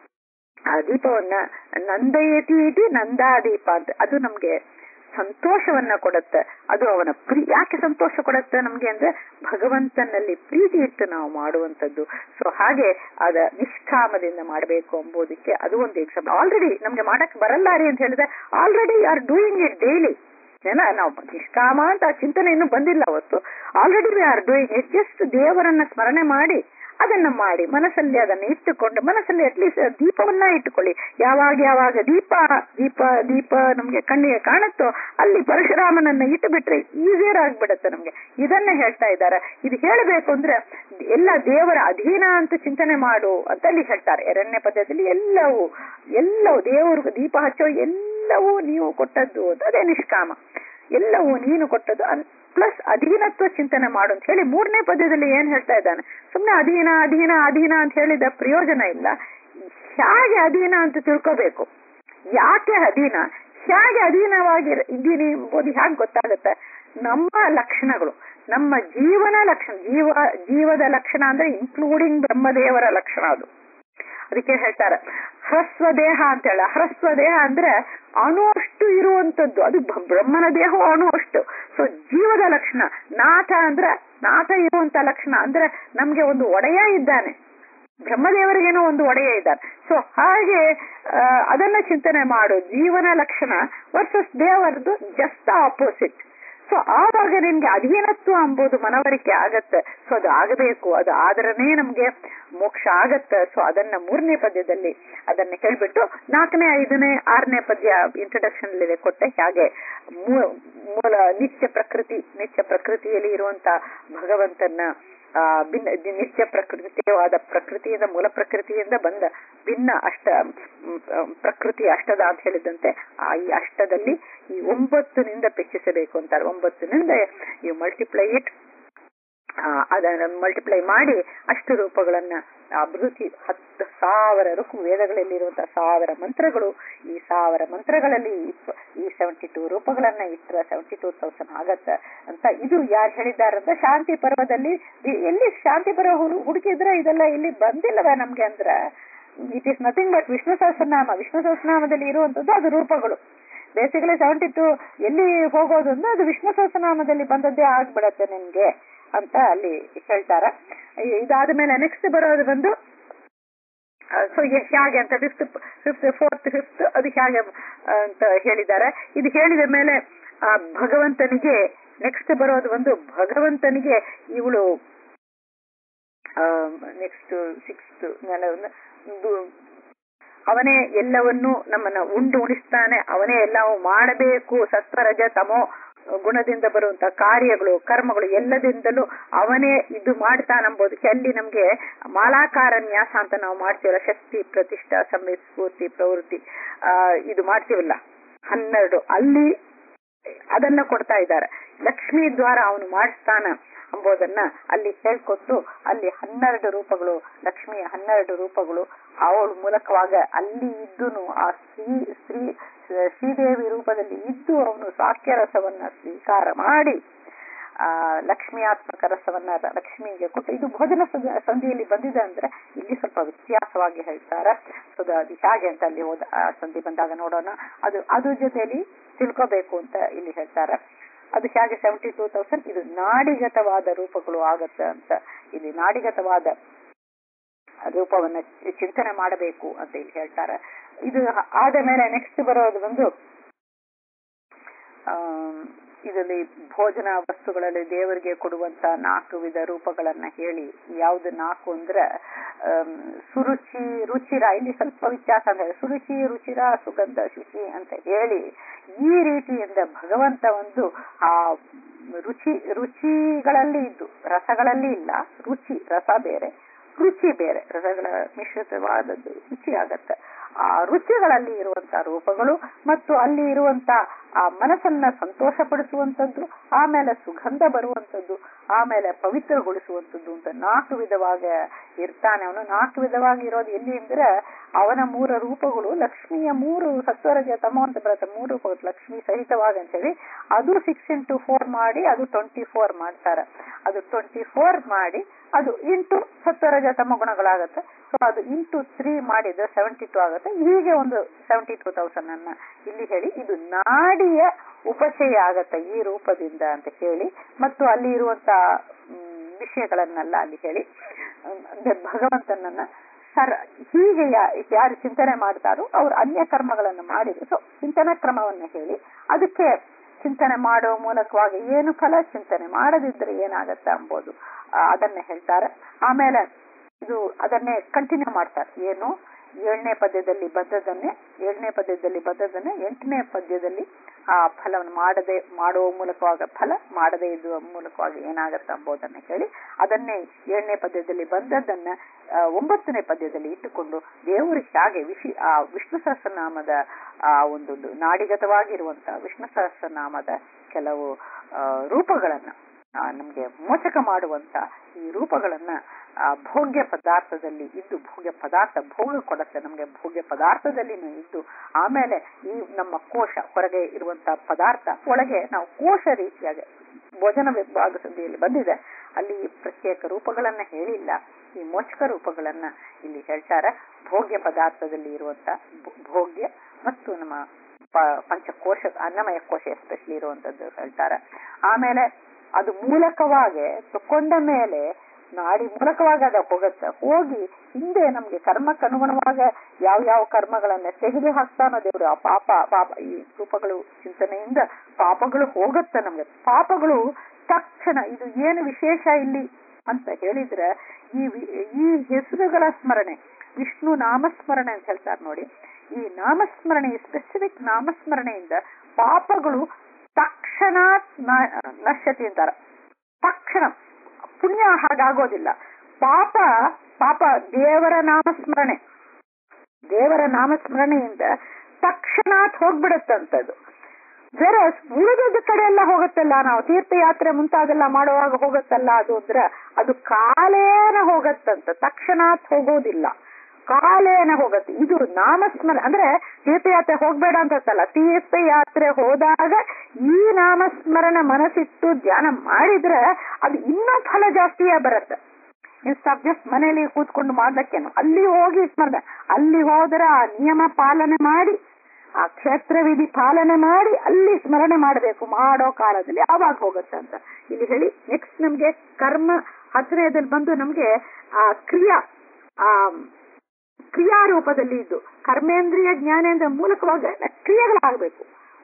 ಆ ದೀಪವನ್ನ ನಂದಯತಿ ಇಟಿ ನಂದಾ ದೀಪ ಅಂತ ಅದು ನಮ್ಗೆ ಸಂತೋಷವನ್ನ ಕೊಡುತ್ತೆ ಅದು ಅವನ ಪ್ರೀ ಯಾಕೆ ಸಂತೋಷ ಕೊಡುತ್ತೆ ನಮ್ಗೆ ಅಂದ್ರೆ ಭಗವಂತನಲ್ಲಿ ಪ್ರೀತಿ ಇಟ್ಟು ನಾವು ಮಾಡುವಂತದ್ದು ಸೊ ಹಾಗೆ ಅದ ನಿಷ್ಕಾಮದಿಂದ ಮಾಡಬೇಕು ಎಂಬುದಕ್ಕೆ ಅದು ಒಂದು ಎಕ್ಸಾಂಪಲ್ ಆಲ್ರೆಡಿ ನಮ್ಗೆ ಮಾಡಕ್ ಬರಲ್ಲಾರಿ ಅಂತ ಹೇಳಿದ್ರೆ already are doing it daily ಜನ ನಾವು ನಿಷ್ಕಾಮ ಅಂತ ಚಿಂತನೆ ಇನ್ನೂ ಬಂದಿಲ್ಲ ಅವತ್ತು already we are doing it just ದೇವರನ್ನ ಸ್ಮರಣೆ ಮಾಡಿ ಅದನ್ನ ಮಾಡಿ ಮನಸ್ಸಲ್ಲಿ ಅದನ್ನ ಇಟ್ಟುಕೊಂಡು ಮನಸ್ಸಲ್ಲಿ ಅಟ್ಲೀಸ್ಟ್ ದೀಪವನ್ನ ಇಟ್ಟುಕೊಳ್ಳಿ ಯಾವಾಗ ಯಾವಾಗ ದೀಪ ದೀಪ ದೀಪ ನಮ್ಗೆ ಕಣ್ಣಿಗೆ ಕಾಣುತ್ತೋ ಅಲ್ಲಿ ಪರಶುರಾಮನನ್ನ ಇಟ್ಟು ಬಿಟ್ರೆ ಈಸಿಯರ್ ಆಗ್ಬಿಡತ್ತೆ ನಮ್ಗೆ ಇದನ್ನ ಹೇಳ್ತಾ ಇದ್ದಾರೆ ಇದು ಹೇಳಬೇಕು ಅಂದ್ರೆ ಎಲ್ಲ ದೇವರ ಅಧೀನ ಅಂತ ಚಿಂತನೆ ಮಾಡು ಅಂತ ಅಲ್ಲಿ ಹೇಳ್ತಾರೆ ಎರಡನೇ ಪದ್ಯದಲ್ಲಿ ಎಲ್ಲವೂ ಎಲ್ಲವೂ ದೇವರು ದೀಪ ಹಚ್ಚೋ ಎಲ್ಲವೂ ನೀವು ಕೊಟ್ಟದ್ದು ಅಂತ ಅದೇ ನಿಷ್ಕಾಮ ಎಲ್ಲವೂ ನೀನು ಕೊಟ್ಟದ್ದು ಪ್ಲಸ್ ಅಧೀನತ್ವ ಚಿಂತನೆ ಮಾಡು ಅಂತ ಹೇಳಿ ಮೂರನೇ ಪದ್ಯದಲ್ಲಿ ಏನ್ ಹೇಳ್ತಾ ಇದ್ದಾನೆ ಸುಮ್ನೆ ಅಧೀನ ಅಧೀನ ಅಧೀನ ಅಂತ ಹೇಳಿದ ಪ್ರಯೋಜನ ಇಲ್ಲ ಹೇಗೆ ಅಧೀನ ಅಂತ ತಿಳ್ಕೋಬೇಕು ಯಾಕೆ ಅಧೀನ ಹೇಗೆ ಅಧೀನವಾಗಿ ಇದ್ದೀನಿ ಎಂಬುದು ಹೇಗೆ ಗೊತ್ತಾಗುತ್ತೆ ನಮ್ಮ ಲಕ್ಷಣಗಳು ನಮ್ಮ ಜೀವನ ಲಕ್ಷಣ ಜೀವ ಜೀವದ ಲಕ್ಷಣ ಅಂದ್ರೆ ಇನ್ಕ್ಲೂಡಿಂಗ್ ಬ್ರಹ್ಮದೇವರ ಲಕ್ಷಣ ಅದು ಅದಕ್ಕೆ ಹೇಳ್ತಾರೆ ಹ್ರಸ್ವ ದೇಹ ಅಂತ ಹೇಳ ಹ್ರಸ್ವ ದೇಹ ಅಂದ್ರೆ ಅಣು ಅಷ್ಟು ಇರುವಂತದ್ದು ಅದು ಬ್ರಹ್ಮನ ದೇಹ ಅಣು ಅಷ್ಟು ಸೊ ಜೀವದ ಲಕ್ಷಣ ನಾಥ ಅಂದ್ರೆ ನಾಥ ಇರುವಂತ ಲಕ್ಷಣ ಅಂದ್ರೆ ನಮ್ಗೆ ಒಂದು ಒಡೆಯ ಇದ್ದಾನೆ ಬ್ರಹ್ಮದೇವರಿಗೇನೋ ಒಂದು ಒಡೆಯ ಇದ್ದಾನೆ ಸೊ ಹಾಗೆ ಅದನ್ನ ಚಿಂತನೆ ಮಾಡು ಜೀವನ ಲಕ್ಷಣ ವರ್ಸಸ್ ದೇವರದು ಜಸ್ಟ್ ಆಪೋಸಿಟ್ ಸೊ ಆವಾಗ ನಿಮ್ಗೆ ಅಧೀನತ್ವ ಎಂಬುದು ಮನವರಿಕೆ ಆಗತ್ತೆ ಸೊ ಅದು ಆಗಬೇಕು ಅದು ಆದ್ರನೇ ನಮ್ಗೆ ಮೋಕ್ಷ ಆಗತ್ತೆ ಸೊ ಅದನ್ನ ಮೂರನೇ ಪದ್ಯದಲ್ಲಿ ಅದನ್ನ ಹೇಳ್ಬಿಟ್ಟು ನಾಲ್ಕನೇ ಐದನೇ ಆರನೇ ಪದ್ಯ ಇಂಟ್ರಡಕ್ಷನ್ ಅಲ್ಲಿ ಕೊಟ್ಟೆ ಹಾಗೆ ಮೂಲ ನಿತ್ಯ ಪ್ರಕೃತಿ ನಿತ್ಯ ಪ್ರಕೃತಿಯಲ್ಲಿ ಇರುವಂತ ಭಗವಂತನ ಆ ಭಿನ್ನ ನಿತ್ಯ ಪ್ರಕೃತಿವಾದ ಪ್ರಕೃತಿಯಿಂದ ಮೂಲ ಪ್ರಕೃತಿಯಿಂದ ಬಂದ ಭಿನ್ನ ಅಷ್ಟ ಪ್ರಕೃತಿ ಅಷ್ಟದ ಅಂತ ಹೇಳಿದಂತೆ ಆ ಈ ಅಷ್ಟದಲ್ಲಿ ಈ ಒಂಬತ್ತುನಿಂದ ಪೆಚ್ಚಿಸಬೇಕು ಅಂತಾರೆ ಒಂಬತ್ತುನಿಂದ ಯು ಮಲ್ಟಿಪ್ಲೈ ಇಟ್ ಅದನ್ನ ಮಲ್ಟಿಪ್ಲೈ ಮಾಡಿ ಅಷ್ಟು ರೂಪಗಳನ್ನ ಅಭಿವೃದ್ಧಿ ಹತ್ತು ಸಾವಿರ ಋಕು ವೇದಗಳಲ್ಲಿ ಇರುವಂತಹ ಸಾವಿರ ಮಂತ್ರಗಳು ಈ ಸಾವಿರ ಮಂತ್ರಗಳಲ್ಲಿ ಈ ಸೆವೆಂಟಿ ಟೂ ರೂಪಗಳನ್ನ ಇಟ್ಟರೆ ಸೆವೆಂಟಿ ಟೂ ತೌಸಂಡ್ ಆಗತ್ತ ಅಂತ ಇದು ಯಾರು ಹೇಳಿದಾರಂತ ಶಾಂತಿ ಪರ್ವದಲ್ಲಿ ಎಲ್ಲಿ ಶಾಂತಿ ಪರ್ವ ಹುಡುಕಿದ್ರೆ ಇದೆಲ್ಲ ಇಲ್ಲಿ ಬಂದಿಲ್ಲವ ನಮ್ಗೆ ಅಂದ್ರ it is nothing but Vishnu Sahasranama Vishnu ಸಹಸ್ರನಾಮದಲ್ಲಿ ಇರುವಂತದ್ದು ಅದು ರೂಪಗಳು ಬೇಸಿಕಲಿ ಸೆವೆಂಟಿ ಟು ಎಲ್ಲಿ ಹೋಗೋದು ಅಂದ್ರೆ ಅದು ವಿಷ್ಣು ಸಹಸ್ರನಾಮದಲ್ಲಿ ಬಂದದ್ದೇ ಆಗ್ಬಿಡತ್ತೆ ನಿಮ್ಗೆ ಅಂತ ಅಲ್ಲಿ ಹೇಳ್ತಾರ ಇದಾದ ಮೇಲೆ ನೆಕ್ಸ್ಟ್ ಬರೋದು ಬಂದು ಸೊ ಹೇಗೆ ಅಂತ ಫಿಫ್ತ್ ಫಿಫ್ತ್ ಫೋರ್ತ್ ಫಿಫ್ತ್ ಅದು ಹೇಗೆ ಅಂತ ಹೇಳಿದ್ದಾರೆ ಇದು ಹೇಳಿದ ಮೇಲೆ ಆ ಭಗವಂತನಿಗೆ ನೆಕ್ಸ್ಟ್ ಬರೋದು ಒಂದು ಭಗವಂತನಿಗೆ ಇವಳು ನೆಕ್ಸ್ಟ್ ಸಿಕ್ಸ್ತ್ ಅವನೇ ಎಲ್ಲವನ್ನೂ ನಮ್ಮನ್ನ ಉಂಡು ಉಣಿಸ್ತಾನೆ ಅವನೇ ಎಲ್ಲವೂ ಮಾಡಬೇಕು ಸತ್ವರಜ ತಮೋ ಗುಣದಿಂದ ಬರುವಂತ ಕಾರ್ಯಗಳು ಕರ್ಮಗಳು ಎಲ್ಲದಿಂದಲೂ ಅವನೇ ಇದು ಮಾಡ್ತಾನಂಬೋದಕ್ಕೆ ಅಲ್ಲಿ ನಮ್ಗೆ ಮಾಲಾಕಾರ ನ್ಯಾಸ ಅಂತ ನಾವು ಮಾಡ್ತೀವಲ್ಲ ಶಕ್ತಿ ಪ್ರತಿಷ್ಠಾ ಸಂವೇದ ಸ್ಫೂರ್ತಿ ಪ್ರವೃತ್ತಿ ಆ ಇದು ಮಾಡ್ತೀವಲ್ಲ ಹನ್ನೆರಡು ಅಲ್ಲಿ ಅದನ್ನ ಕೊಡ್ತಾ ಇದ್ದಾರೆ ಲಕ್ಷ್ಮಿ ದ್ವಾರ ಅವನು ಮಾಡಿಸ್ತಾನ ಎಂಬುದನ್ನ ಅಲ್ಲಿ ಹೇಳ್ಕೊಟ್ಟು ಅಲ್ಲಿ ಹನ್ನೆರಡು ರೂಪಗಳು ಲಕ್ಷ್ಮಿಯ ಹನ್ನೆರಡು ರೂಪಗಳು ಅವಳ ಮೂಲಕವಾಗ ಅಲ್ಲಿ ಇದ್ದು ಆ ಶ್ರೀ ಶ್ರೀ ಶ್ರೀದೇವಿ ರೂಪದಲ್ಲಿ ಇದ್ದು ಅವನು ಸಾಕ್ಯ ರಸವನ್ನ ಸ್ವೀಕಾರ ಮಾಡಿ ಆ ಲಕ್ಷ್ಮಿಯಾತ್ಮಕ ರಸವನ್ನ ಲಕ್ಷ್ಮಿಗೆ ಕೊಟ್ಟು ಇದು ಭೋಜನ ಸಂಧಿಯಲ್ಲಿ ಬಂದಿದೆ ಅಂದ್ರೆ ಇಲ್ಲಿ ಸ್ವಲ್ಪ ವ್ಯತ್ಯಾಸವಾಗಿ ಹೇಳ್ತಾರೆ ಸೊ ಅದು ಹೇಗೆ ಅಂತ ಅಲ್ಲಿ ಹೋದ ಆ ಸಂಧಿ ಬಂದಾಗ ನೋಡೋಣ ಅದು ಅದ್ರ ಜೊತೆಯಲ್ಲಿ ತಿಳ್ಕೋಬೇಕು ಅಂತ ಇಲ್ಲಿ ಹೇಳ್ತಾರೆ ಅದು ಹೇಗೆ ಸೆವೆಂಟಿ ಟೂ ತೌಸಂಡ್ ಇದು ನಾಡಿಗತವಾದ ರೂಪಗಳು ಆಗತ್ತೆ ಅಂತ ಇಲ್ಲಿ ನಾಡಿಗತವಾದ ರೂಪವನ್ನ ಚಿಂತನೆ ಮಾಡಬೇಕು ಅಂತ ಇಲ್ಲಿ ಹೇಳ್ತಾರೆ ಇದು ಆದ ಮೇಲೆ ನೆಕ್ಸ್ಟ್ ಬರೋದು ಒಂದು ಆ ಇದರಲ್ಲಿ ಭೋಜನ ವಸ್ತುಗಳಲ್ಲಿ ದೇವರಿಗೆ ಕೊಡುವಂತ ನಾಲ್ಕು ವಿಧ ರೂಪಗಳನ್ನ ಹೇಳಿ ಯಾವ್ದು ನಾಲ್ಕು ಅಂದ್ರೆ ಸುರುಚಿ ರುಚಿರ ಇಲ್ಲಿ ಸ್ವಲ್ಪ ವ್ಯತ್ಯಾಸ ಅಂತ ಸುರುಚಿ ರುಚಿರ ಸುಗಂಧ ಶುಚಿ ಅಂತ ಹೇಳಿ ಈ ರೀತಿಯಿಂದ ಭಗವಂತ ಒಂದು ಆ ರುಚಿ ರುಚಿಗಳಲ್ಲಿ ಇದ್ದು ರಸಗಳಲ್ಲಿ ಇಲ್ಲ ರುಚಿ ರಸ ಬೇರೆ ರುಚಿ ಬೇರೆ ರಸಗಳ ಮಿಶ್ರಿತವಾದದ್ದು ರುಚಿ ಆಗತ್ತೆ ಆ ರುಚಿಗಳಲ್ಲಿ ಇರುವಂತ ರೂಪಗಳು ಮತ್ತು ಅಲ್ಲಿ ಇರುವಂತ ಆ ಮನಸ್ಸನ್ನ ಸಂತೋಷಪಡಿಸುವಂತದ್ದು ಆಮೇಲೆ ಸುಗಂಧ ಬರುವಂತದ್ದು ಆಮೇಲೆ ಪವಿತ್ರಗೊಳಿಸುವಂತದ್ದು ಅಂತ ನಾಲ್ಕು ವಿಧವಾಗ ಇರ್ತಾನೆ ಅವನು ನಾಲ್ಕು ವಿಧವಾಗಿ ಇರೋದು ಎಲ್ಲಿ ಅಂದ್ರೆ ಅವನ ಮೂರ ರೂಪಗಳು ಲಕ್ಷ್ಮಿಯ ಮೂರು ಸತ್ವರಜ ತಮ ಅಂತ ಬರುತ್ತೆ ಮೂರು ರೂಪಗಳು ಲಕ್ಷ್ಮಿ ಸಹಿತವಾಗಿ ಅಂತೇಳಿ ಅದು ಸಿಕ್ಸ್ ಇಂಟು ಫೋರ್ ಮಾಡಿ ಅದು ಟ್ವೆಂಟಿ ಫೋರ್ ಮಾಡ್ತಾರೆ ಅದು ಟ್ವೆಂಟಿ ಫೋರ್ ಮಾಡಿ ಅದು ಇಂಟು ಸತ್ವರಜ ತಮ ಗುಣಗಳಾಗತ್ತೆ ಸೊ ಅದು ಇಂಟು ತ್ರೀ ಮಾಡಿದ್ರೆ ಸೆವೆಂಟಿ ಟು ಆಗುತ್ತೆ ಹೀಗೆ ಒಂದು ಸೆವೆಂಟಿ ಟೂ ತೌಸಂಡ್ ಅನ್ನ ಇಲ್ಲಿ ಹೇಳಿ ಇದು ನಾಡಿಯ ಉಪಚಯ ಆಗತ್ತೆ ಈ ರೂಪದಿಂದ ಅಂತ ಹೇಳಿ ಮತ್ತು ಅಲ್ಲಿ ಇರುವಂತ ವಿಷಯಗಳನ್ನೆಲ್ಲ ಅಲ್ಲಿ ಹೇಳಿ ಭಗವಂತನನ್ನ ಸರ್ ಹೀಗೆ ಯಾರು ಚಿಂತನೆ ಮಾಡ್ತಾರೋ ಅವ್ರು ಅನ್ಯ ಕರ್ಮಗಳನ್ನು ಮಾಡಿದ್ರು ಸೊ ಚಿಂತನ ಕ್ರಮವನ್ನ ಹೇಳಿ ಅದಕ್ಕೆ ಚಿಂತನೆ ಮಾಡೋ ಮೂಲಕವಾಗಿ ಏನು ಫಲ ಚಿಂತನೆ ಮಾಡದಿದ್ರೆ ಏನಾಗತ್ತ ಎಂಬುದು ಅದನ್ನ ಹೇಳ್ತಾರೆ ಆಮೇಲೆ ಇದು ಅದನ್ನೇ ಕಂಟಿನ್ಯೂ ಮಾಡ್ತಾರೆ ಏನು ಏಳನೇ ಪದ್ಯದಲ್ಲಿ ಬಂದದನ್ನೇ ಏಳನೇ ಪದ್ಯದಲ್ಲಿ ಬಂದದನ್ನೇ ಎಂಟನೇ ಪದ್ಯದಲ್ಲಿ ಆ ಫಲವನ್ನು ಮಾಡದೆ ಮಾಡುವ ಮೂಲಕವಾಗ ಫಲ ಮಾಡದೇ ಇದ್ದ ಮೂಲಕವಾಗಿ ಏನಾಗತ್ತೆ ಎಂಬುದನ್ನ ಹೇಳಿ ಅದನ್ನೇ ಏಳನೇ ಪದ್ಯದಲ್ಲಿ ಬಂದದ್ದನ್ನ ಒಂಬತ್ತನೇ ಪದ್ಯದಲ್ಲಿ ಇಟ್ಟುಕೊಂಡು ದೇವರು ಹೇಗೆ ವಿಶಿ ಆ ವಿಷ್ಣು ಸಹಸ್ರನಾಮದ ಆ ಒಂದು ನಾಡಿಗತವಾಗಿರುವಂತಹ ವಿಷ್ಣು ಸಹಸ್ರನಾಮದ ಕೆಲವು ರೂಪಗಳನ್ನ ನಮ್ಗೆ ಮೋಚಕ ಮಾಡುವಂತ ಈ ರೂಪಗಳನ್ನ ಆ ಭೋಗ್ಯ ಪದಾರ್ಥದಲ್ಲಿ ಇದ್ದು ಭೋಗ್ಯ ಪದಾರ್ಥ ಭೋಗ ಕೊಡತ್ತೆ ನಮ್ಗೆ ಭೋಗ್ಯ ಪದಾರ್ಥದಲ್ಲಿನೂ ಇದ್ದು ಆಮೇಲೆ ಈ ನಮ್ಮ ಕೋಶ ಹೊರಗೆ ಇರುವಂತ ಪದಾರ್ಥ ಒಳಗೆ ನಾವು ಕೋಶ ರೀತಿಯಾಗಿ ಭೋಜನ ವಿಭಾಗ ಸಂಧಿಯಲ್ಲಿ ಬಂದಿದೆ ಅಲ್ಲಿ ಪ್ರತ್ಯೇಕ ರೂಪಗಳನ್ನ ಹೇಳಿಲ್ಲ ಈ ಮೋಚಕ ರೂಪಗಳನ್ನ ಇಲ್ಲಿ ಹೇಳ್ತಾರೆ ಭೋಗ್ಯ ಪದಾರ್ಥದಲ್ಲಿ ಇರುವಂತ ಭೋಗ್ಯ ಮತ್ತು ನಮ್ಮ ಪಂಚಕೋಶ ಅನ್ನಮಯ ಕೋಶ ಎಸ್ಪೆಷಲಿ ಇರುವಂತದ್ದು ಹೇಳ್ತಾರೆ ಆಮೇಲೆ ಅದು ಮೂಲಕವಾಗಿ ತಕೊಂಡ ಮೇಲೆ ನಾಡಿ ಮೂಲಕವಾಗಿ ಅದ ಹೋಗತ್ತೆ ಹೋಗಿ ಹಿಂದೆ ನಮ್ಗೆ ಕರ್ಮಕ್ಕೆ ಅನುಗುಣವಾಗ ಯಾವ ಯಾವ ಕರ್ಮಗಳನ್ನ ತೆಗೆದು ಹಾಕ್ತಾನೋ ದೇವ್ರು ಆ ಪಾಪ ಪಾಪ ಈ ರೂಪಗಳು ಚಿಂತನೆಯಿಂದ ಪಾಪಗಳು ಹೋಗತ್ತೆ ನಮ್ಗೆ ಪಾಪಗಳು ತಕ್ಷಣ ಇದು ಏನು ವಿಶೇಷ ಇಲ್ಲಿ ಅಂತ ಹೇಳಿದ್ರೆ ಈ ಈ ಹೆಸರುಗಳ ಸ್ಮರಣೆ ವಿಷ್ಣು ನಾಮಸ್ಮರಣೆ ಅಂತ ಹೇಳ್ತಾರೆ ನೋಡಿ ಈ ನಾಮಸ್ಮರಣೆ ಸ್ಪೆಸಿಫಿಕ್ ನಾಮಸ್ಮರಣೆಯಿಂದ ಪಾಪಗಳು ತಕ್ಷಣ ನಶ್ಯತಿ ಅಂತಾರ ತಕ್ಷಣ ಪುಣ್ಯ ಹಾಗಾಗೋದಿಲ್ಲ ಪಾಪ ಪಾಪ ದೇವರ ನಾಮಸ್ಮರಣೆ ದೇವರ ನಾಮಸ್ಮರಣೆಯಿಂದ ತಕ್ಷಣ ಹೋಗ್ಬಿಡುತ್ತಂತದ್ದು ಬೇರೆ ಉಳಿದ ಕಡೆ ಎಲ್ಲ ಹೋಗುತ್ತಲ್ಲ ನಾವು ತೀರ್ಥಯಾತ್ರೆ ಮುಂತಾದೆಲ್ಲ ಮಾಡುವಾಗ ಹೋಗುತ್ತಲ್ಲ ಅದು ಅಂದ್ರೆ ಅದು ಕಾಲೇನ ಹೋಗತ್ತಂತ ತಕ್ಷಣ ಹೋಗೋದಿಲ್ಲ ಕಾಲೇನ ಹೋಗತ್ತೆ ಇದು ನಾಮಸ್ಮರಣೆ ಅಂದ್ರೆ ತೀರ್ಥಯಾತ್ರೆ ಹೋಗ್ಬೇಡ ಅಂತಲ್ಲ ತೀರ್ಥಯಾತ್ರೆ ಹೋದಾಗ ಈ ನಾಮಸ್ಮರಣೆ ಮನಸ್ಸಿಟ್ಟು ಧ್ಯಾನ ಮಾಡಿದ್ರೆ ಅದು ಇನ್ನೂ ಫಲ ಜಾಸ್ತಿಯೇ ಬರುತ್ತೆ ಇನ್ಸ್ಟಾಫ್ ಜಸ್ಟ್ ಮನೇಲಿ ಕೂತ್ಕೊಂಡು ಮಾಡ್ಲಿಕ್ಕೇನು ಅಲ್ಲಿ ಹೋಗಿ ಸ್ಮರಣೆ ಅಲ್ಲಿ ಹೋದ್ರೆ ಆ ನಿಯಮ ಪಾಲನೆ ಮಾಡಿ ಆ ಕ್ಷೇತ್ರ ವಿಧಿ ಪಾಲನೆ ಮಾಡಿ ಅಲ್ಲಿ ಸ್ಮರಣೆ ಮಾಡಬೇಕು ಮಾಡೋ ಕಾಲದಲ್ಲಿ ಆವಾಗ ಹೋಗುತ್ತೆ ಅಂತ ಇಲ್ಲಿ ಹೇಳಿ ನೆಕ್ಸ್ಟ್ ನಮ್ಗೆ ಕರ್ಮ ಹತ್ತನೆಯದಲ್ಲಿ ಬಂದು ನಮ್ಗೆ ಆ ಕ್ರಿಯಾ ಆ ಕ್ರಿಯಾರೂಪದಲ್ಲಿ ಇದ್ದು ಕರ್ಮೇಂದ್ರಿಯ ಜ್ಞಾನೇಂದ್ರ ಮೂಲಕವಾಗಿ ಕ್ರಿಯೆಗಳಾಗಬೇಕು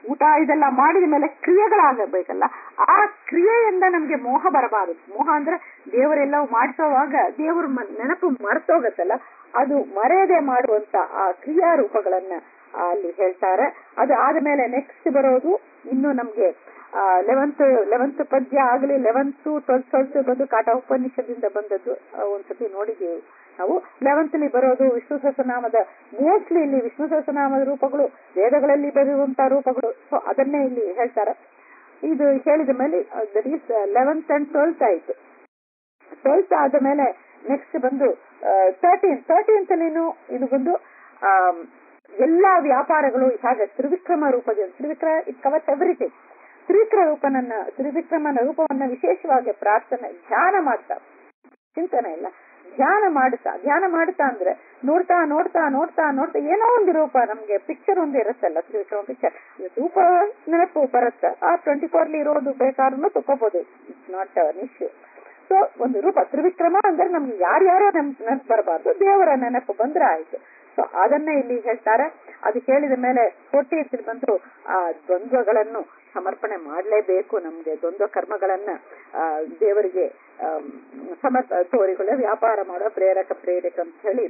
ಊಟ ಇದೆಲ್ಲ ಮಾಡಿದ ಮೇಲೆ ಕ್ರಿಯೆಗಳಾಗಬೇಕಲ್ಲ ಆ ಕ್ರಿಯೆಯಿಂದ ನಮ್ಗೆ ಮೋಹ ಬರಬಾರದು ಮೋಹ ಅಂದ್ರೆ ದೇವರೆಲ್ಲವೂ ಮಾಡಿಸೋವಾಗ ದೇವರು ನೆನಪು ಮರ್ತೋಗತ್ತಲ್ಲ ಅದು ಮರೆಯದೆ ಮಾಡುವಂತ ಆ ಕ್ರಿಯಾ ರೂಪಗಳನ್ನ ಅಲ್ಲಿ ಹೇಳ್ತಾರೆ ಅದು ಆದ್ಮೇಲೆ ನೆಕ್ಸ್ಟ್ ಬರೋದು ಇನ್ನು ನಮ್ಗೆ ಲೆವೆಂತ್ ಲೆವೆಂತ್ ಪದ್ಯ ಆಗಲಿ ಲೆವೆಂತ್ ಟ್ವೆಲ್ತ್ ಟ್ವೆಲ್ತ್ ಬಂದು ಕಾಟ ಉಪನಿಷದಿಂದ ಬಂದದ್ದು ಒಂದ್ಸತಿ ನೋಡಿದ್ದೀವಿ ನಾವು ಲೆವೆಂತ್ಲಿ ಬರೋದು ವಿಷ್ಣು ಸಹಸ್ರನಾಮದ ಮೋಸ್ಟ್ಲಿ ಇಲ್ಲಿ ವಿಷ್ಣು ಸಹಸ್ರನಾಮದ ರೂಪಗಳು ವೇದಗಳಲ್ಲಿ ಬರುವಂತಹ ರೂಪಗಳು ಸೊ ಅದನ್ನೇ ಇಲ್ಲಿ ಹೇಳ್ತಾರೆ ಇದು ಹೇಳಿದ ಮೇಲೆ that is eleventh and twelfth ಆಯ್ತು ಟ್ವೆಲ್ತ್ ಆದ ಮೇಲೆ ನೆಕ್ಸ್ಟ್ ಬಂದು ತರ್ಟೀನ್ ತರ್ಟೀನ್ತ್ ಅಲ್ಲಿನೂ ಇದು ಬಂದು ಎಲ್ಲಾ ವ್ಯಾಪಾರಗಳು ಹಾಗೆ ತ್ರಿವಿಕ್ರಮ ರೂಪದ ತ್ರಿವಿಕ್ರ ಇಟ್ ಕವರ್ಸ್ ಎವ್ರಿಥಿಂಗ್ ತ್ರಿವಿಕ್ರ ರೂಪನನ್ನ ತ್ರಿವಿಕ್ರಮನ ರೂಪವನ್ನ ವಿಶೇಷವಾಗಿ ಪ್ರಾರ್ಥನೆ ಧ್ಯಾನ ಮಾಡ್ತಾ ಚಿಂತನೆ ಇಲ್ಲ ಧ್ಯಾನ ಮಾಡುತ್ತಾ ಧ್ಯಾನ ಮಾಡುತ್ತಾ ಅಂದ್ರೆ ನೋಡ್ತಾ ನೋಡ್ತಾ ನೋಡ್ತಾ ನೋಡ್ತಾ ಏನೋ ಒಂದು ರೂಪ ನಮ್ಗೆ ಪಿಕ್ಚರ್ ಒಂದು ಇರುತ್ತಲ್ಲ ತ್ರಿವಿಕ್ರಮ ಪಿಕ್ಚರ್ ರೂಪ ನೆನಪು ಬರುತ್ತೆ ಆ ಟ್ವೆಂಟಿ ಫೋರ್ಲಿ ಇರೋದು ಬೇಕಾದ್ರೂ ತಗೋಬಹುದು it's not an issue so ಒಂದು ರೂಪ ತ್ರಿವಿಕ್ರಮ ಅಂದ್ರೆ ನಮ್ಗೆ ಯಾರ್ಯಾರೋ ನೆನಪು ಬರಬಾರ್ದು ದೇವರ ನೆನಪು ಬಂದ್ರೆ ಆಯ್ತು ಸೊ ಅದನ್ನ ಇಲ್ಲಿ ಹೇಳ್ತಾರೆ ಅದು ಹೇಳಿದ ಮೇಲೆ ಹೊಟ್ಟೆ ಬಂದು ಆ ದ್ವಂದ್ವಗಳನ್ನು ಸಮರ್ಪಣೆ ಮಾಡಲೇಬೇಕು ನಮ್ಗೆ ದ್ವಂದ್ವ ಕರ್ಮಗಳನ್ನ ದೇವರಿಗೆ ಸಮರ್ಪ ತೋರಿಗಳ ವ್ಯಾಪಾರ ಮಾಡೋ ಪ್ರೇರಕ ಪ್ರೇರಕ ಅಂತ ಹೇಳಿ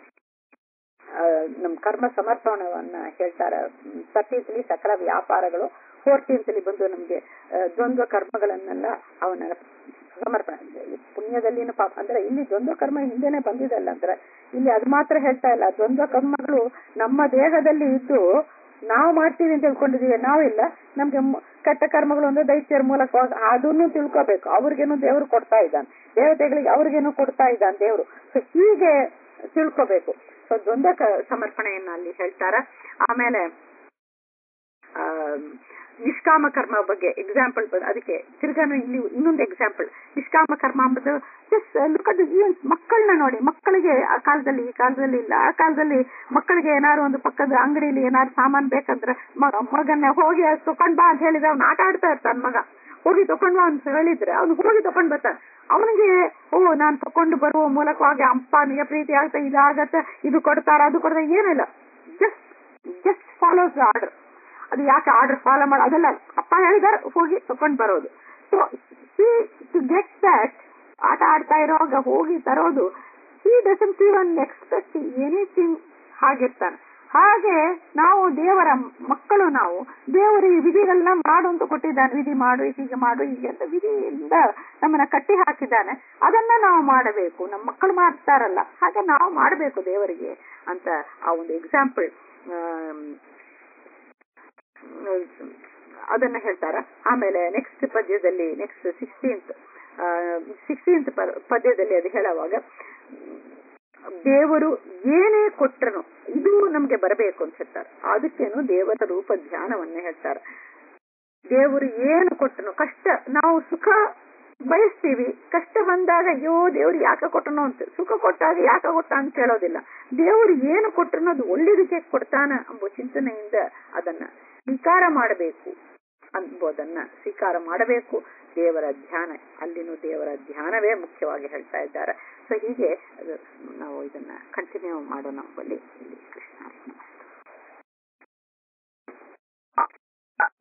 ನಮ್ ಕರ್ಮ ಸಮರ್ಪಣವನ್ನ ಹೇಳ್ತಾರೆ ತರ್ಟೀನ್ತ್ಲಿ ಸಕಲ ವ್ಯಾಪಾರಗಳು ಫೋರ್ಟೀನ್ತ್ಲಿ ಬಂದು ನಮ್ಗೆ ದ್ವಂದ್ವ ಕರ್ಮಗಳನ್ನೆಲ್ಲ ಅವನ ಸಮರ್ಪಣೆ ಪುಣ್ಯದಲ್ಲಿನ ಪಾಪ ಅಂದ್ರೆ ಇಲ್ಲಿ ದ್ವಂದ್ವ ಕರ್ಮ ಹಿಂದೆನೆ ಬಂದಿದಲ್ಲ ಅಂದ್ರೆ ಇಲ್ಲಿ ಅದು ಮಾತ್ರ ಹೇಳ್ತಾ ಇಲ್ಲ ದ್ವಂದ್ವ ಕರ್ಮಗಳು ನಮ್ಮ ದೇಹದಲ್ಲಿ ಇದ್ದು ನಾವು ಮಾಡ್ತೀವಿ ಅಂತ ತಿಳ್ಕೊಂಡಿದೀವಿ ನಾವಿಲ್ಲ ನಮ್ಗೆ ಕೆಟ್ಟ ಕರ್ಮಗಳು ಅಂದ್ರೆ ದೈತ್ಯರ ಮೂಲಕವಾಗಿ ಅದನ್ನು ತಿಳ್ಕೋಬೇಕು ಅವ್ರಿಗೇನು ದೇವ್ರು ಕೊಡ್ತಾ ಇದ್ದಾನೆ ದೇವತೆಗಳಿಗೆ ಅವ್ರಿಗೇನು ಕೊಡ್ತಾ ಇದ್ದಾನೆ ದೇವ್ರು ಸೊ ಹೀಗೆ ತಿಳ್ಕೋಬೇಕು ಸೊ ದ್ವಂದ್ವ ಸಮರ್ಪಣೆಯನ್ನ ಅಲ್ಲಿ ಹೇಳ್ತಾರ ಆಮೇಲೆ ಆ ನಿಷ್ಕಾಮ ಕರ್ಮ ಬಗ್ಗೆ ಎಕ್ಸಾಂಪಲ್ ಅದಕ್ಕೆ ತಿರ್ಗಾನು ಇಲ್ಲಿ ಇನ್ನೊಂದು ಎಕ್ಸಾಂಪಲ್ ನಿಷ್ಕಾಮ ಕರ್ಮ ಅಂಬುದು ಜಸ್ಟ್ ಲುಕ್ ಅಟ್ ಈವನ್ ಮಕ್ಕಳನ್ನ ನೋಡಿ ಮಕ್ಕಳಿಗೆ ಆ ಕಾಲದಲ್ಲಿ ಈ ಕಾಲದಲ್ಲಿ ಇಲ್ಲ ಆ ಕಾಲದಲ್ಲಿ ಮಕ್ಕಳಿಗೆ ಏನಾದ್ರು ಒಂದು ಪಕ್ಕದ ಅಂಗಡಿಯಲ್ಲಿ ಏನಾದ್ರು ಸಾಮಾನ್ ಬೇಕಂದ್ರೆ ಮಗನ್ನ ಹೋಗಿ ಅದು ತಕೊಂಡ್ ಬಾ ಅಂತ ಹೇಳಿದ್ರೆ ಅವ್ನು ಆಟ ಆಡ್ತಾ ಇರ್ತಾನ ಮಗ ಹೋಗಿ ತಕೊಂಡ್ ಬಾ ಅಂತ ಹೇಳಿದ್ರೆ ಅವ್ನು ಹೋಗಿ ತಕೊಂಡ್ ಬರ್ತಾನೆ ಅವನಿಗೆ ಓ ನಾನ್ ತಕೊಂಡು ಬರುವ ಮೂಲಕವಾಗಿ ಅಪ್ಪನಿಗೆ ಪ್ರೀತಿ ಆಗ್ತಾ ಇದಾಗತ್ತೆ ಇದು ಕೊಡ್ತಾರ ಅದು ಕೊಡ್ತಾರ ಏನಿಲ್ಲ ಜಸ್ಟ್ ಜಸ್ಟ್ ಫಾಲೋಸ್ ಆರ್ಡರ್ ಅದು ಯಾಕೆ ಆರ್ಡರ್ ಫಾಲೋ ಮಾಡ ಅದೆಲ್ಲ ಅಪ್ಪ ಹೇಳಿದಾರೆ ಹೋಗಿ ತಕೊಂಡ್ ಬರೋದು ಸೊ ಟು ಗೆಟ್ ದಟ್ ಆಟ ಆಡ್ತಾ ಇರೋವಾಗ ಹೋಗಿ ತರೋದು he doesn't even expect anything ಹಾಗಿರ್ತಾನೆ ಹಾಗೆ ನಾವು ದೇವರ ಮಕ್ಕಳು ನಾವು ದೇವರು ಈ ವಿಧಿಗಳನ್ನ ಮಾಡು ಅಂತ ಕೊಟ್ಟಿದ್ದಾನೆ ವಿಧಿ ಮಾಡು ಹೀಗೆ ಮಾಡು ಹೀಗೆ ಅಂತ ವಿಧಿಯಿಂದ ನಮ್ಮನ್ನ ಕಟ್ಟಿ ಹಾಕಿದ್ದಾನೆ ಅದನ್ನ ನಾವು ಮಾಡಬೇಕು ನಮ್ಮ ಮಕ್ಕಳು ಮಾಡ್ತಾರಲ್ಲ ಹಾಗೆ ನಾವು ಮಾಡಬೇಕು ದೇವರಿಗೆ ಅಂತ ಆ ಒಂದು ಎಕ್ಸಾಂಪಲ್ ಅದನ್ನ ಹೇಳ್ತಾರ ಆಮೇಲೆ ನೆಕ್ಸ್ಟ್ ಪದ್ಯದಲ್ಲಿ ನೆಕ್ಸ್ಟ್ ಸಿಕ್ಸ್ಟೀನ್ತ್ ಸಿಕ್ಸ್ಟೀನ್ತ್ ಪದ್ಯದಲ್ಲಿ ಅದು ಹೇಳುವಾಗ ದೇವರು ಏನೇ ಕೊಟ್ಟರು ಇದು ನಮ್ಗೆ ಬರಬೇಕು ಅಂತ ಹೇಳ್ತಾರೆ ಅದಕ್ಕೇನು ದೇವರ ರೂಪ ಧ್ಯಾನವನ್ನೇ ಹೇಳ್ತಾರೆ ದೇವರು ಏನು ಕೊಟ್ಟನು ಕಷ್ಟ ನಾವು ಸುಖ ಬಯಸ್ತೀವಿ ಕಷ್ಟ ಬಂದಾಗ ಅಯ್ಯೋ ದೇವ್ರು ಯಾಕೆ ಕೊಟ್ಟನು ಅಂತ ಸುಖ ಕೊಟ್ಟಾಗ ಯಾಕೆ ಕೊಟ್ಟ ಅಂತ ಕೇಳೋದಿಲ್ಲ ದೇವರು ಏನು ಕೊಟ್ಟನು ಅದು ಒಳ್ಳೇದಕ್ಕೆ ಕೊಡ್ತಾನ ಎಂಬ ಚಿಂತನೆಯಿಂದ ಅದನ್ನ ಸ್ವೀಕಾರ ಮಾಡಬೇಕು ಅನ್ಬೋದನ್ನ ಸ್ವೀಕಾರ ಮಾಡಬೇಕು ದೇವರ ಧ್ಯಾನ ಅಲ್ಲಿನೂ ದೇವರ ಧ್ಯಾನವೇ ಮುಖ್ಯವಾಗಿ ಹೇಳ್ತಾ ಇದ್ದಾರೆ ಸೊ ಹೀಗೆ ನಾವು ಇದನ್ನ ಕಂಟಿನ್ಯೂ ಮಾಡೋಣ ಬಲ್ಲಿ ಇಲ್ಲಿ ಕೃಷ್ಣ